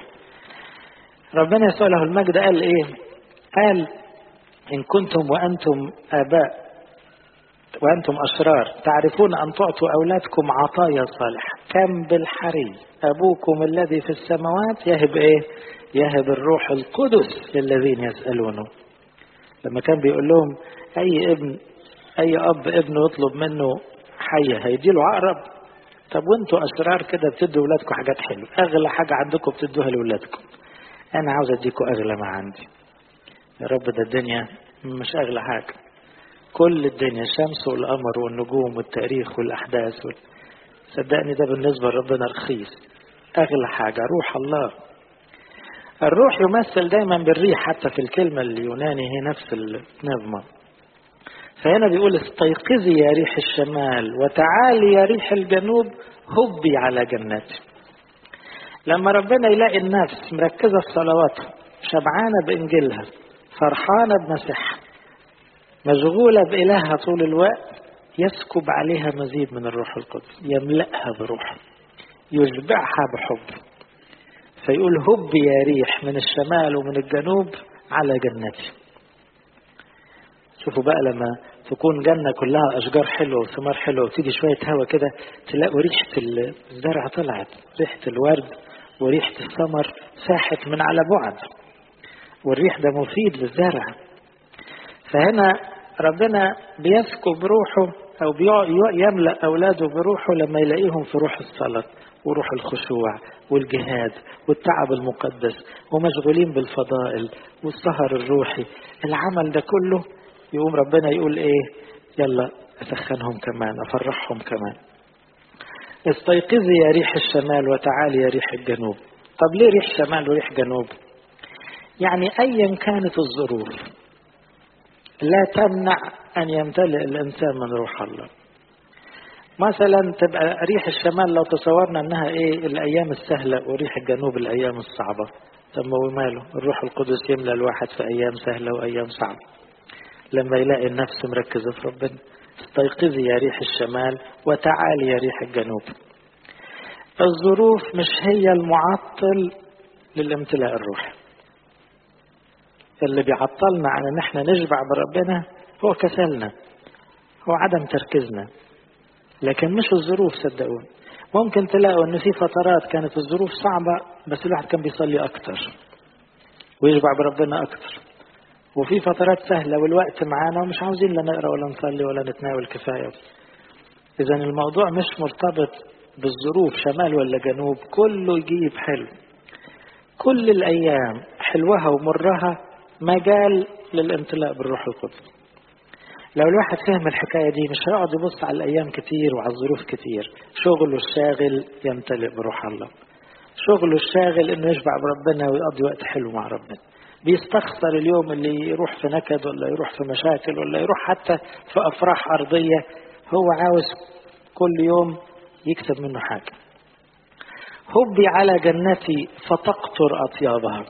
ربنا يسوع له المجد قال ايه قال ان كنتم وانتم اباء وأنتم أشرار تعرفون أن تعطوا أولادكم عطايا صالحة كم بالحري أبوكم الذي في السماوات يهب إيه يهب الروح القدس للذين يسألونه لما كان بيقول لهم أي ابن أي أب ابنه يطلب منه حية هيديله عقرب طب وانتوا أشرار كده بتدوا أولادكم حاجات حلوة أغلى حاجة عندكم بتدوها لأولادكم أنا عاوز أديكم أغلى ما عندي يا رب ده الدنيا مش أغلى حاجة كل الدنيا الشمس والقمر والنجوم والتاريخ والأحداث وال... صدقني ده بالنسبة لربنا رخيص أغلى حاجة روح الله الروح يمثل دايما بالريح حتى في الكلمة اليوناني هي نفس النظمة فهنا بيقول استيقظي يا ريح الشمال وتعالي يا ريح الجنوب هبي على جناتي لما ربنا يلاقي النفس مركزة في صلواتها شبعانة بإنجيلها فرحانة بمسيحها مشغولة بإلهها طول الوقت يسكب عليها مزيد من الروح القدس يملأها بروحه يشبعها بحب فيقول هب يا ريح من الشمال ومن الجنوب على جنتي شوفوا بقى لما تكون جنة كلها أشجار حلوة وثمار حلوة وتيجي شوية هوا كده تلاقوا ريحة الزرع طلعت ريحة الورد وريحة الثمر ساحت من على بعد والريح ده مفيد للزرع فهنا ربنا بيسكب روحه أو يملأ أولاده بروحه لما يلاقيهم في روح الصلاة وروح الخشوع والجهاد والتعب المقدس ومشغولين بالفضائل والسهر الروحي العمل ده كله يقوم ربنا يقول ايه يلا اسخنهم كمان افرحهم كمان استيقظي يا ريح الشمال وتعالي يا ريح الجنوب طب ليه ريح شمال وريح جنوب يعني ايا كانت الظروف لا تمنع ان يمتلئ الانسان من روح الله مثلا تبقى ريح الشمال لو تصورنا انها ايه الايام السهله وريح الجنوب الايام الصعبه طب ما هو ماله الروح القدس يملى الواحد في ايام سهله وايام صعبه لما يلاقي النفس مركزه في ربنا استيقظي يا ريح الشمال وتعالي يا ريح الجنوب الظروف مش هي المعطل للامتلاء الروحي اللي بيعطلنا عن ان احنا نشبع بربنا هو كسلنا هو عدم تركيزنا لكن مش الظروف صدقوني ممكن تلاقوا ان في فترات كانت الظروف صعبة بس الواحد كان بيصلي اكتر ويشبع بربنا اكتر وفي فترات سهلة والوقت معانا ومش عاوزين لا نقرا ولا نصلي ولا نتناول كفاية اذا الموضوع مش مرتبط بالظروف شمال ولا جنوب كله يجيب حلو كل الايام حلوها ومرها مجال للامتلاء بالروح القدس لو الواحد فهم الحكاية دي مش هيقعد يبص على الأيام كتير وعلى الظروف كتير شغله الشاغل يمتلئ بروح الله شغله الشاغل انه يشبع بربنا ويقضي وقت حلو مع ربنا بيستخسر اليوم اللي يروح في نكد ولا يروح في مشاكل ولا يروح حتى في أفراح أرضية هو عاوز كل يوم يكسب منه حاجة هبي على جنتي فتقطر أطيابها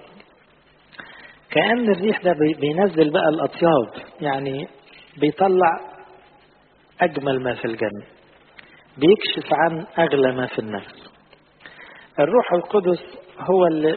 كأن الريح ده بينزل بقى الأطياب يعني بيطلع أجمل ما في الجنة بيكشف عن أغلى ما في النفس الروح القدس هو اللي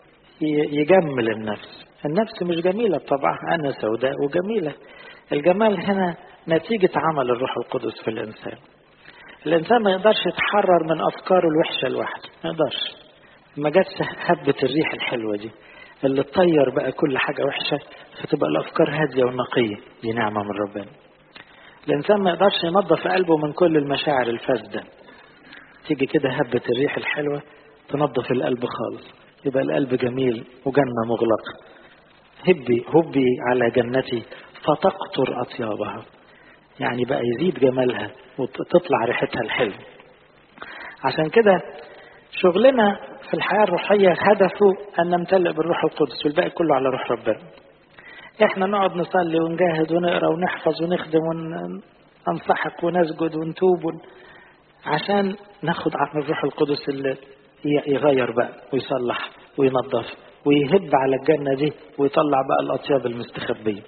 يجمل النفس النفس مش جميلة طبعا أنا سوداء وجميلة الجمال هنا نتيجة عمل الروح القدس في الإنسان الإنسان ما يقدرش يتحرر من أفكاره الوحشة لوحده ما يقدرش ما جاتش هبة الريح الحلوة دي اللي تطير بقى كل حاجة وحشة فتبقى الأفكار هادية ونقية دي نعمة من ربنا الإنسان ما يقدرش ينظف قلبه من كل المشاعر الفاسدة تيجي كده هبة الريح الحلوة تنظف القلب خالص يبقى القلب جميل وجنة مغلقة هبي هبي على جنتي فتقطر أطيابها يعني بقى يزيد جمالها وتطلع ريحتها الحلوة عشان كده شغلنا في الحياة الروحية هدفه أن نمتلئ بالروح القدس والباقي كله على روح ربنا احنا نقعد نصلي ونجاهد ونقرا ونحفظ ونخدم وننصحك ونسجد ونتوب ون... عشان ناخد عن الروح القدس اللي يغير بقى ويصلح وينظف ويهب على الجنة دي ويطلع بقى الأطياب المستخبية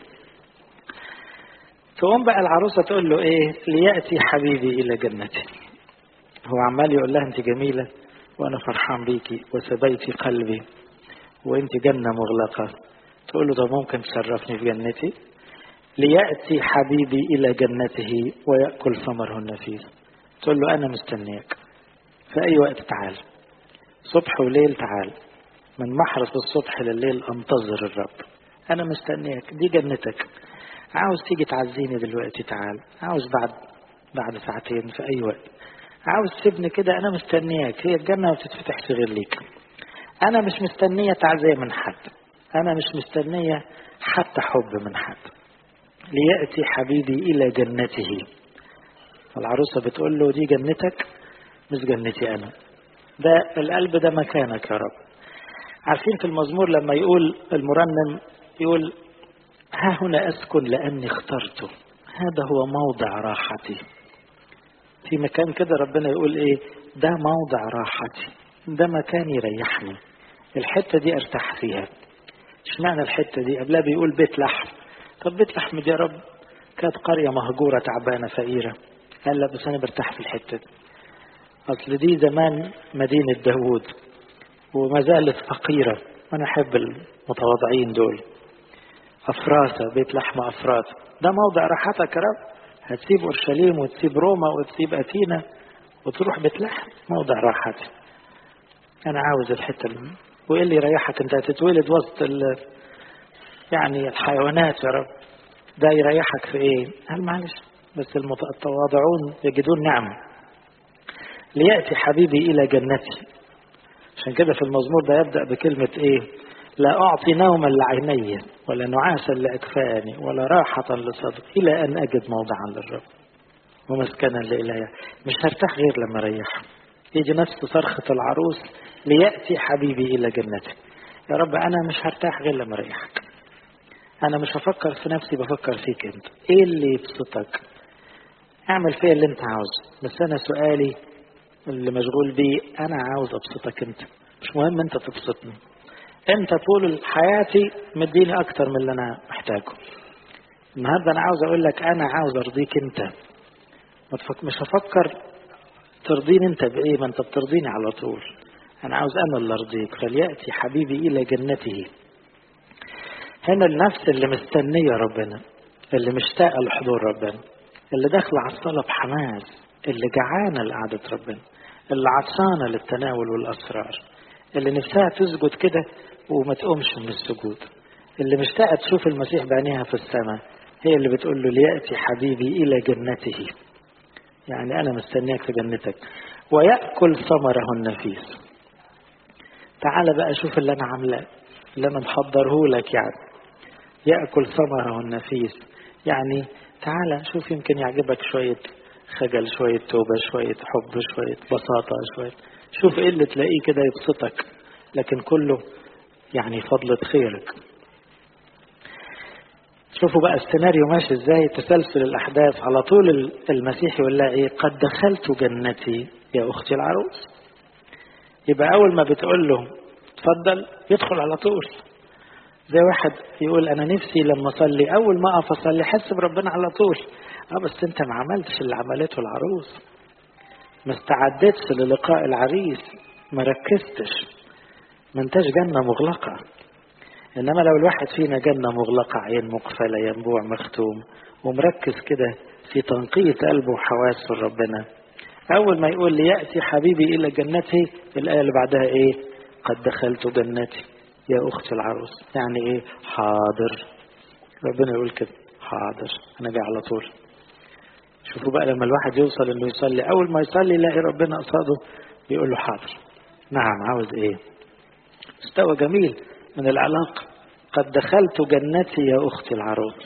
تقوم بقى العروسة تقول له ايه ليأتي حبيبي إلى جنتي هو عمال يقول لها انت جميلة وانا فرحان بيكي وسبيتي قلبي وانت جنة مغلقة تقول له ده ممكن تشرفني في جنتي ليأتي حبيبي إلى جنته ويأكل ثمره النفيس تقول له أنا مستنيك في أي وقت تعال صبح وليل تعال من محرس الصبح لليل أنتظر الرب أنا مستنيك دي جنتك عاوز تيجي تعزيني دلوقتي تعال عاوز بعد بعد ساعتين في أي وقت عاوز تسيبني كده أنا مستنياك هي الجنة ما بتتفتحش غير ليك أنا مش مستنية تعزية من حد أنا مش مستنية حتى حب من حد ليأتي حبيبي إلى جنته العروسة بتقول له دي جنتك مش جنتي أنا ده القلب ده مكانك يا رب عارفين في المزمور لما يقول المرنم يقول ها هنا أسكن لأني اخترته هذا هو موضع راحتي في مكان كده ربنا يقول ايه ده موضع راحتي ده مكان يريحني الحتة دي ارتاح فيها اشمعنى الحتة دي قبلها بيقول بيت لحم طب بيت لحم دي يا رب كانت قرية مهجورة تعبانة فقيرة قال لا بس أنا برتاح في الحتة دي أصل دي زمان مدينة داوود وما زالت فقيرة أنا أحب المتواضعين دول أفراسة بيت لحم أفراسة ده موضع راحتك يا رب هتسيب أورشليم وتسيب روما وتسيب أثينا وتروح بيت لحم موضع راحتي أنا عاوز الحتة اللي وإيه اللي يريحك أنت هتتولد وسط ال... يعني الحيوانات يا رب ده يريحك في إيه؟ قال معلش بس التواضعون يجدون نعمة ليأتي حبيبي إلى جنتي عشان كده في المزمور ده يبدأ بكلمة إيه لا أعطي نوما لعيني ولا نعاسا لأكفاني ولا راحة لصدري إلى أن أجد موضعا للرب ومسكنا لإلهي مش هرتاح غير لما أريح يجي نفس صرخة العروس ليأتي حبيبي إلى جنتي يا رب أنا مش هرتاح غير لما أريحك أنا مش هفكر في نفسي بفكر فيك أنت إيه اللي يبسطك اعمل فيا اللي أنت عاوزه بس أنا سؤالي اللي مشغول بيه أنا عاوز أبسطك أنت مش مهم أنت تبسطني أنت طول حياتي مديني أكتر من اللي أنا محتاجه النهاردة أنا عاوز أقول لك أنا عاوز أرضيك أنت مش هفكر ترضيني أنت بإيه ما أنت بترضيني على طول أنا عاوز أنا اللي أرضيك فليأتي حبيبي إلى جنته هنا النفس اللي مستنية ربنا اللي مشتاقة لحضور ربنا اللي داخلة على الصلاة بحماس اللي جعانة لقعدة ربنا اللي عطشانة للتناول والأسرار اللي نفسها تسجد كده وما تقومش من السجود اللي مشتاقة تشوف المسيح بعينيها في السماء هي اللي بتقول له ليأتي حبيبي إلى جنته يعني أنا مستنيك في جنتك ويأكل ثمره النفيس تعال بقى شوف اللي أنا عاملاه اللي أنا محضره لك يعني يأكل ثمره النفيس يعني تعال شوف يمكن يعجبك شوية خجل شوية توبة شوية حب شوية بساطة شوية شوف ايه اللي تلاقيه كده يبسطك لكن كله يعني فضلة خيرك شوفوا بقى السيناريو ماشي ازاي تسلسل الاحداث على طول المسيح يقول لها ايه قد دخلت جنتي يا اختي العروس يبقى اول ما بتقول له اتفضل يدخل على طول زي واحد يقول انا نفسي لما اصلي اول ما اقف اصلي احس بربنا على طول اه بس انت ما عملتش اللي عملته العروس ما استعدتش للقاء العريس ما ركزتش ما انتش جنة مغلقة انما لو الواحد فينا جنة مغلقة عين مقفلة ينبوع مختوم ومركز كده في تنقية قلبه وحواسه لربنا اول ما يقول لي يأتي حبيبي الى جنته الاية اللي بعدها ايه قد دخلت جنتي يا اختي العروس يعني ايه حاضر ربنا يقول كده حاضر انا جاي على طول شوفوا بقى لما الواحد يوصل انه يصلي اول ما يصلي يلاقي ربنا قصاده بيقول له حاضر نعم عاوز ايه مستوى جميل من العلاقة قد دخلت جنتي يا اختي العروس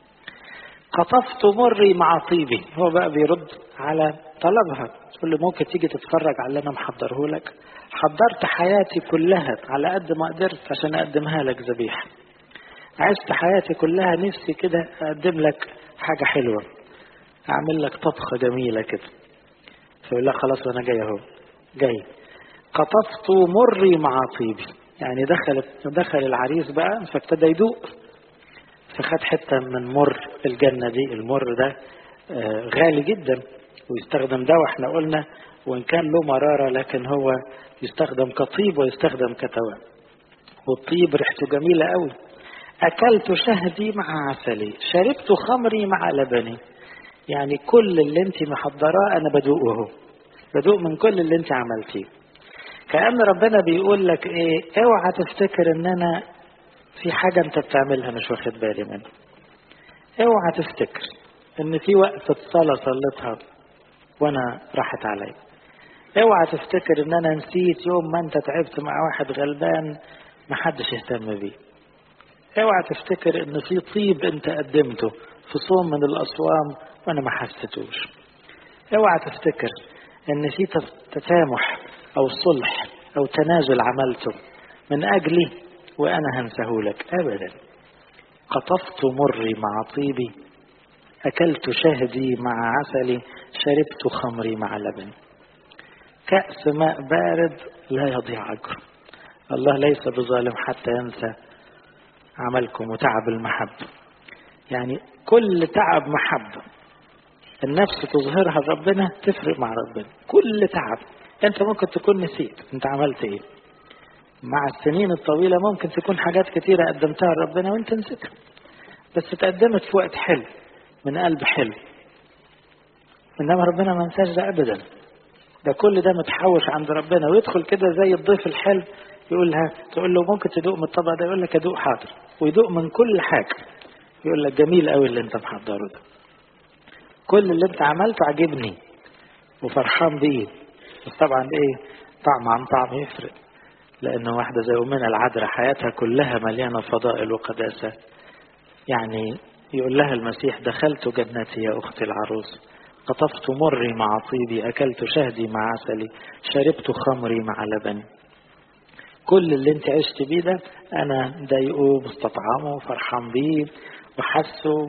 قطفت مري مع طيبي هو بقى بيرد على طلبها تقول له ممكن تيجي تتفرج على اللي انا محضره لك حضرت حياتي كلها على قد ما قدرت عشان اقدمها لك ذبيحه عشت حياتي كلها نفسي كده اقدم لك حاجه حلوه اعمل لك طبخه جميله كده فيقول لها خلاص انا جاي اهو جاي قطفت مري مع طيبي يعني دخل دخل العريس بقى فابتدى يدوق فخد حته من مر الجنه دي المر ده غالي جدا ويستخدم ده واحنا قلنا وان كان له مراره لكن هو يستخدم كطيب ويستخدم كتواب والطيب ريحته جميله قوي اكلت شهدي مع عسلي شربت خمري مع لبني يعني كل اللي انت محضراه انا بدوقه بدوق من كل اللي انت عملتيه كأن ربنا بيقول لك ايه اوعى تفتكر ان انا في حاجة انت بتعملها مش واخد بالي منها اوعى تفتكر ان في وقفة صلاة صليتها وانا راحت عليا اوعى تفتكر ان انا نسيت يوم ما انت تعبت مع واحد غلبان محدش يهتم بيه اوعى تفتكر ان في طيب انت قدمته في صوم من الاصوام وانا ما حسيتوش اوعى تفتكر ان في تسامح او صلح او تنازل عملته من اجلي وانا هنسهولك ابدا قطفت مري مع طيبي اكلت شهدي مع عسلي شربت خمري مع لبن كأس ماء بارد لا يضيع أجره الله ليس بظالم حتى ينسى عملكم وتعب المحبة يعني كل تعب محبة النفس تظهرها لربنا تفرق مع ربنا كل تعب انت ممكن تكون نسيت انت عملت ايه مع السنين الطويلة ممكن تكون حاجات كتيرة قدمتها لربنا وانت نسيتها بس اتقدمت في وقت حلو من قلب حلو انما ربنا ما انساش ده ابدا ده كل ده متحوش عند ربنا ويدخل كده زي الضيف الحلو يقول لها تقول له ممكن تدوق من الطبق ده يقول لك ادوق حاضر ويدوق من كل حاجه يقول لك جميل قوي اللي انت محضره ده كل اللي انت عملته عجبني وفرحان بيه بس طبعا ايه طعم عن طعم يفرق لأن واحدة زي أمنا العذراء حياتها كلها مليانة فضائل وقداسة يعني يقول لها المسيح دخلت جنتي يا أختي العروس قطفت مري مع طيبي أكلت شهدي مع عسلي شربت خمري مع لبني كل اللي انت عشت بيه ده أنا ضايقه مستطعمه فرحان بيه وحسه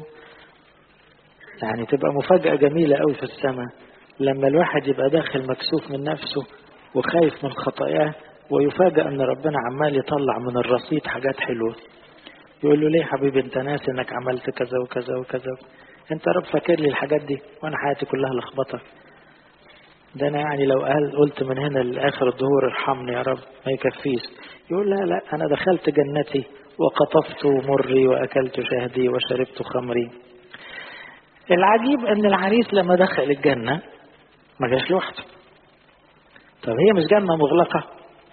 يعني تبقى مفاجأة جميلة قوي في السماء لما الواحد يبقى داخل مكسوف من نفسه وخايف من خطاياه ويفاجأ ان ربنا عمال يطلع من الرصيد حاجات حلوة يقول له ليه حبيبي انت ناسي انك عملت كذا وكذا وكذا انت رب فاكر لي الحاجات دي وانا حياتي كلها لخبطة ده انا يعني لو قال قلت من هنا لاخر الظهور ارحمني يا رب ما يكفيش يقول لا لا انا دخلت جنتي وقطفت مري واكلت شهدي وشربت خمري العجيب ان العريس لما دخل الجنة ما جاش لوحده طب هي مش جنة مغلقة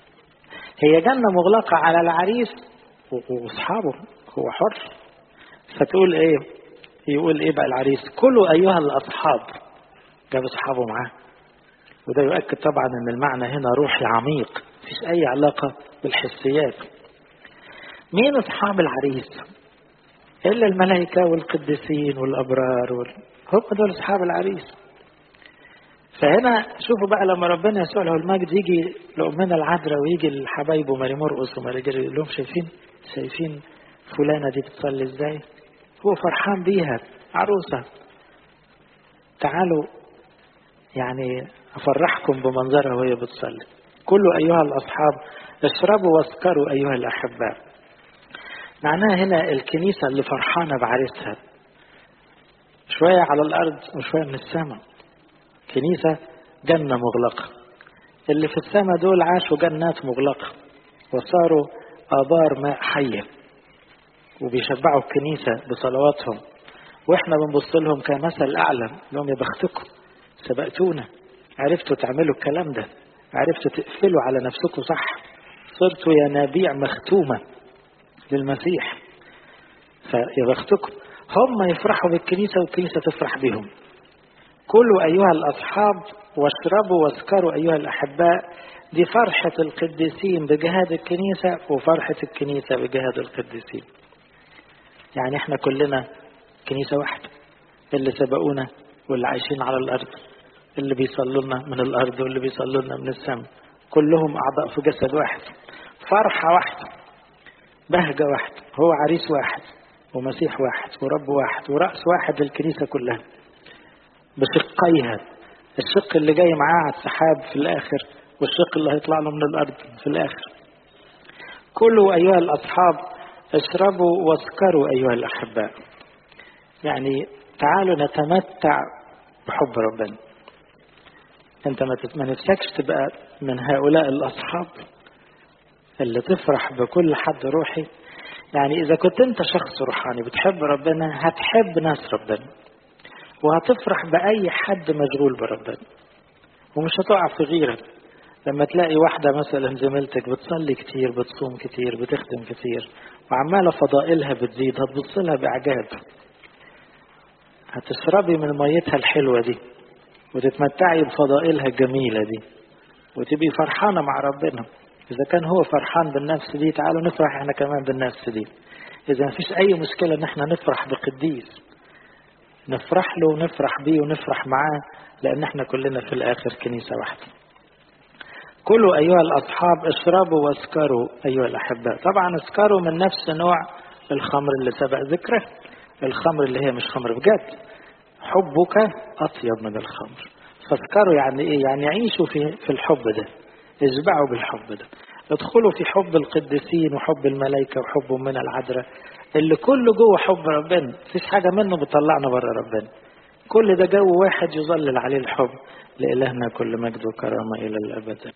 هي جنة مغلقة على العريس واصحابه هو حر فتقول ايه يقول ايه بقى العريس كلوا ايها الاصحاب جاب اصحابه معاه وده يؤكد طبعا ان المعنى هنا روحي عميق مفيش اي علاقة بالحسيات مين اصحاب العريس الا الملائكة والقديسين والابرار وال... هم دول اصحاب العريس فهنا شوفوا بقى لما ربنا يسوع له المجد يجي لأمنا العذراء ويجي لحبايبه ماري مرقس وماري جري يقول لهم شايفين شايفين فلانة دي بتصلي ازاي هو فرحان بيها عروسة تعالوا يعني أفرحكم بمنظرها وهي بتصلي كلوا أيها الأصحاب اشربوا واسكروا أيها الأحباء معناها هنا الكنيسة اللي فرحانة بعريسها شوية على الأرض وشوية من السماء كنيسة جنة مغلقة اللي في السماء دول عاشوا جنات مغلقة وصاروا آبار ماء حية وبيشبعوا الكنيسة بصلواتهم واحنا بنبص لهم كمثل أعلى لهم يا بختكم سبقتونا عرفتوا تعملوا الكلام ده عرفتوا تقفلوا على نفسكم صح صرتوا ينابيع مختومة للمسيح فيا بختكم هم يفرحوا بالكنيسة والكنيسة تفرح بهم كلوا أيها الأصحاب واشربوا واسكروا أيها الأحباء دي فرحة القديسين بجهاد الكنيسة وفرحة الكنيسة بجهاد القديسين يعني احنا كلنا كنيسة واحدة اللي سبقونا واللي عايشين على الأرض اللي بيصلوا لنا من الأرض واللي بيصلوا لنا من السماء كلهم أعضاء في جسد واحد فرحة واحدة بهجة واحدة هو عريس واحد ومسيح واحد ورب واحد ورأس واحد للكنيسة كلها بشقيها الشق اللي جاي معاه على السحاب في الآخر والشق اللي هيطلع له من الأرض في الآخر كلوا أيها الأصحاب اشربوا واسكروا أيها الأحباء يعني تعالوا نتمتع بحب ربنا انت ما نفسكش تبقى من هؤلاء الأصحاب اللي تفرح بكل حد روحي يعني إذا كنت أنت شخص روحاني بتحب ربنا هتحب ناس ربنا وهتفرح بأي حد مشغول بربنا ومش هتقع في غيرة لما تلاقي واحدة مثلا زميلتك بتصلي كتير بتصوم كتير بتخدم كتير وعمالة فضائلها بتزيد هتبص لها بإعجاب هتشربي من ميتها الحلوة دي وتتمتعي بفضائلها الجميلة دي وتبقي فرحانة مع ربنا إذا كان هو فرحان بالنفس دي تعالوا نفرح احنا كمان بالنفس دي إذا مفيش أي مشكلة إن احنا نفرح بقديس نفرح له ونفرح بيه ونفرح معاه لأن احنا كلنا في الآخر كنيسة واحدة كلوا أيها الأصحاب اشربوا واسكروا أيها الأحباء طبعا اسكروا من نفس نوع الخمر اللي سبق ذكره الخمر اللي هي مش خمر بجد حبك أطيب من الخمر فاسكروا يعني إيه يعني عيشوا في, في الحب ده اشبعوا بالحب ده ادخلوا في حب القديسين وحب الملائكة وحب من العذراء اللي كله جوه حب ربنا مفيش حاجة منه بتطلعنا بره ربنا كل ده جو واحد يظلل عليه الحب لإلهنا كل مجد وكرامة إلى الأبد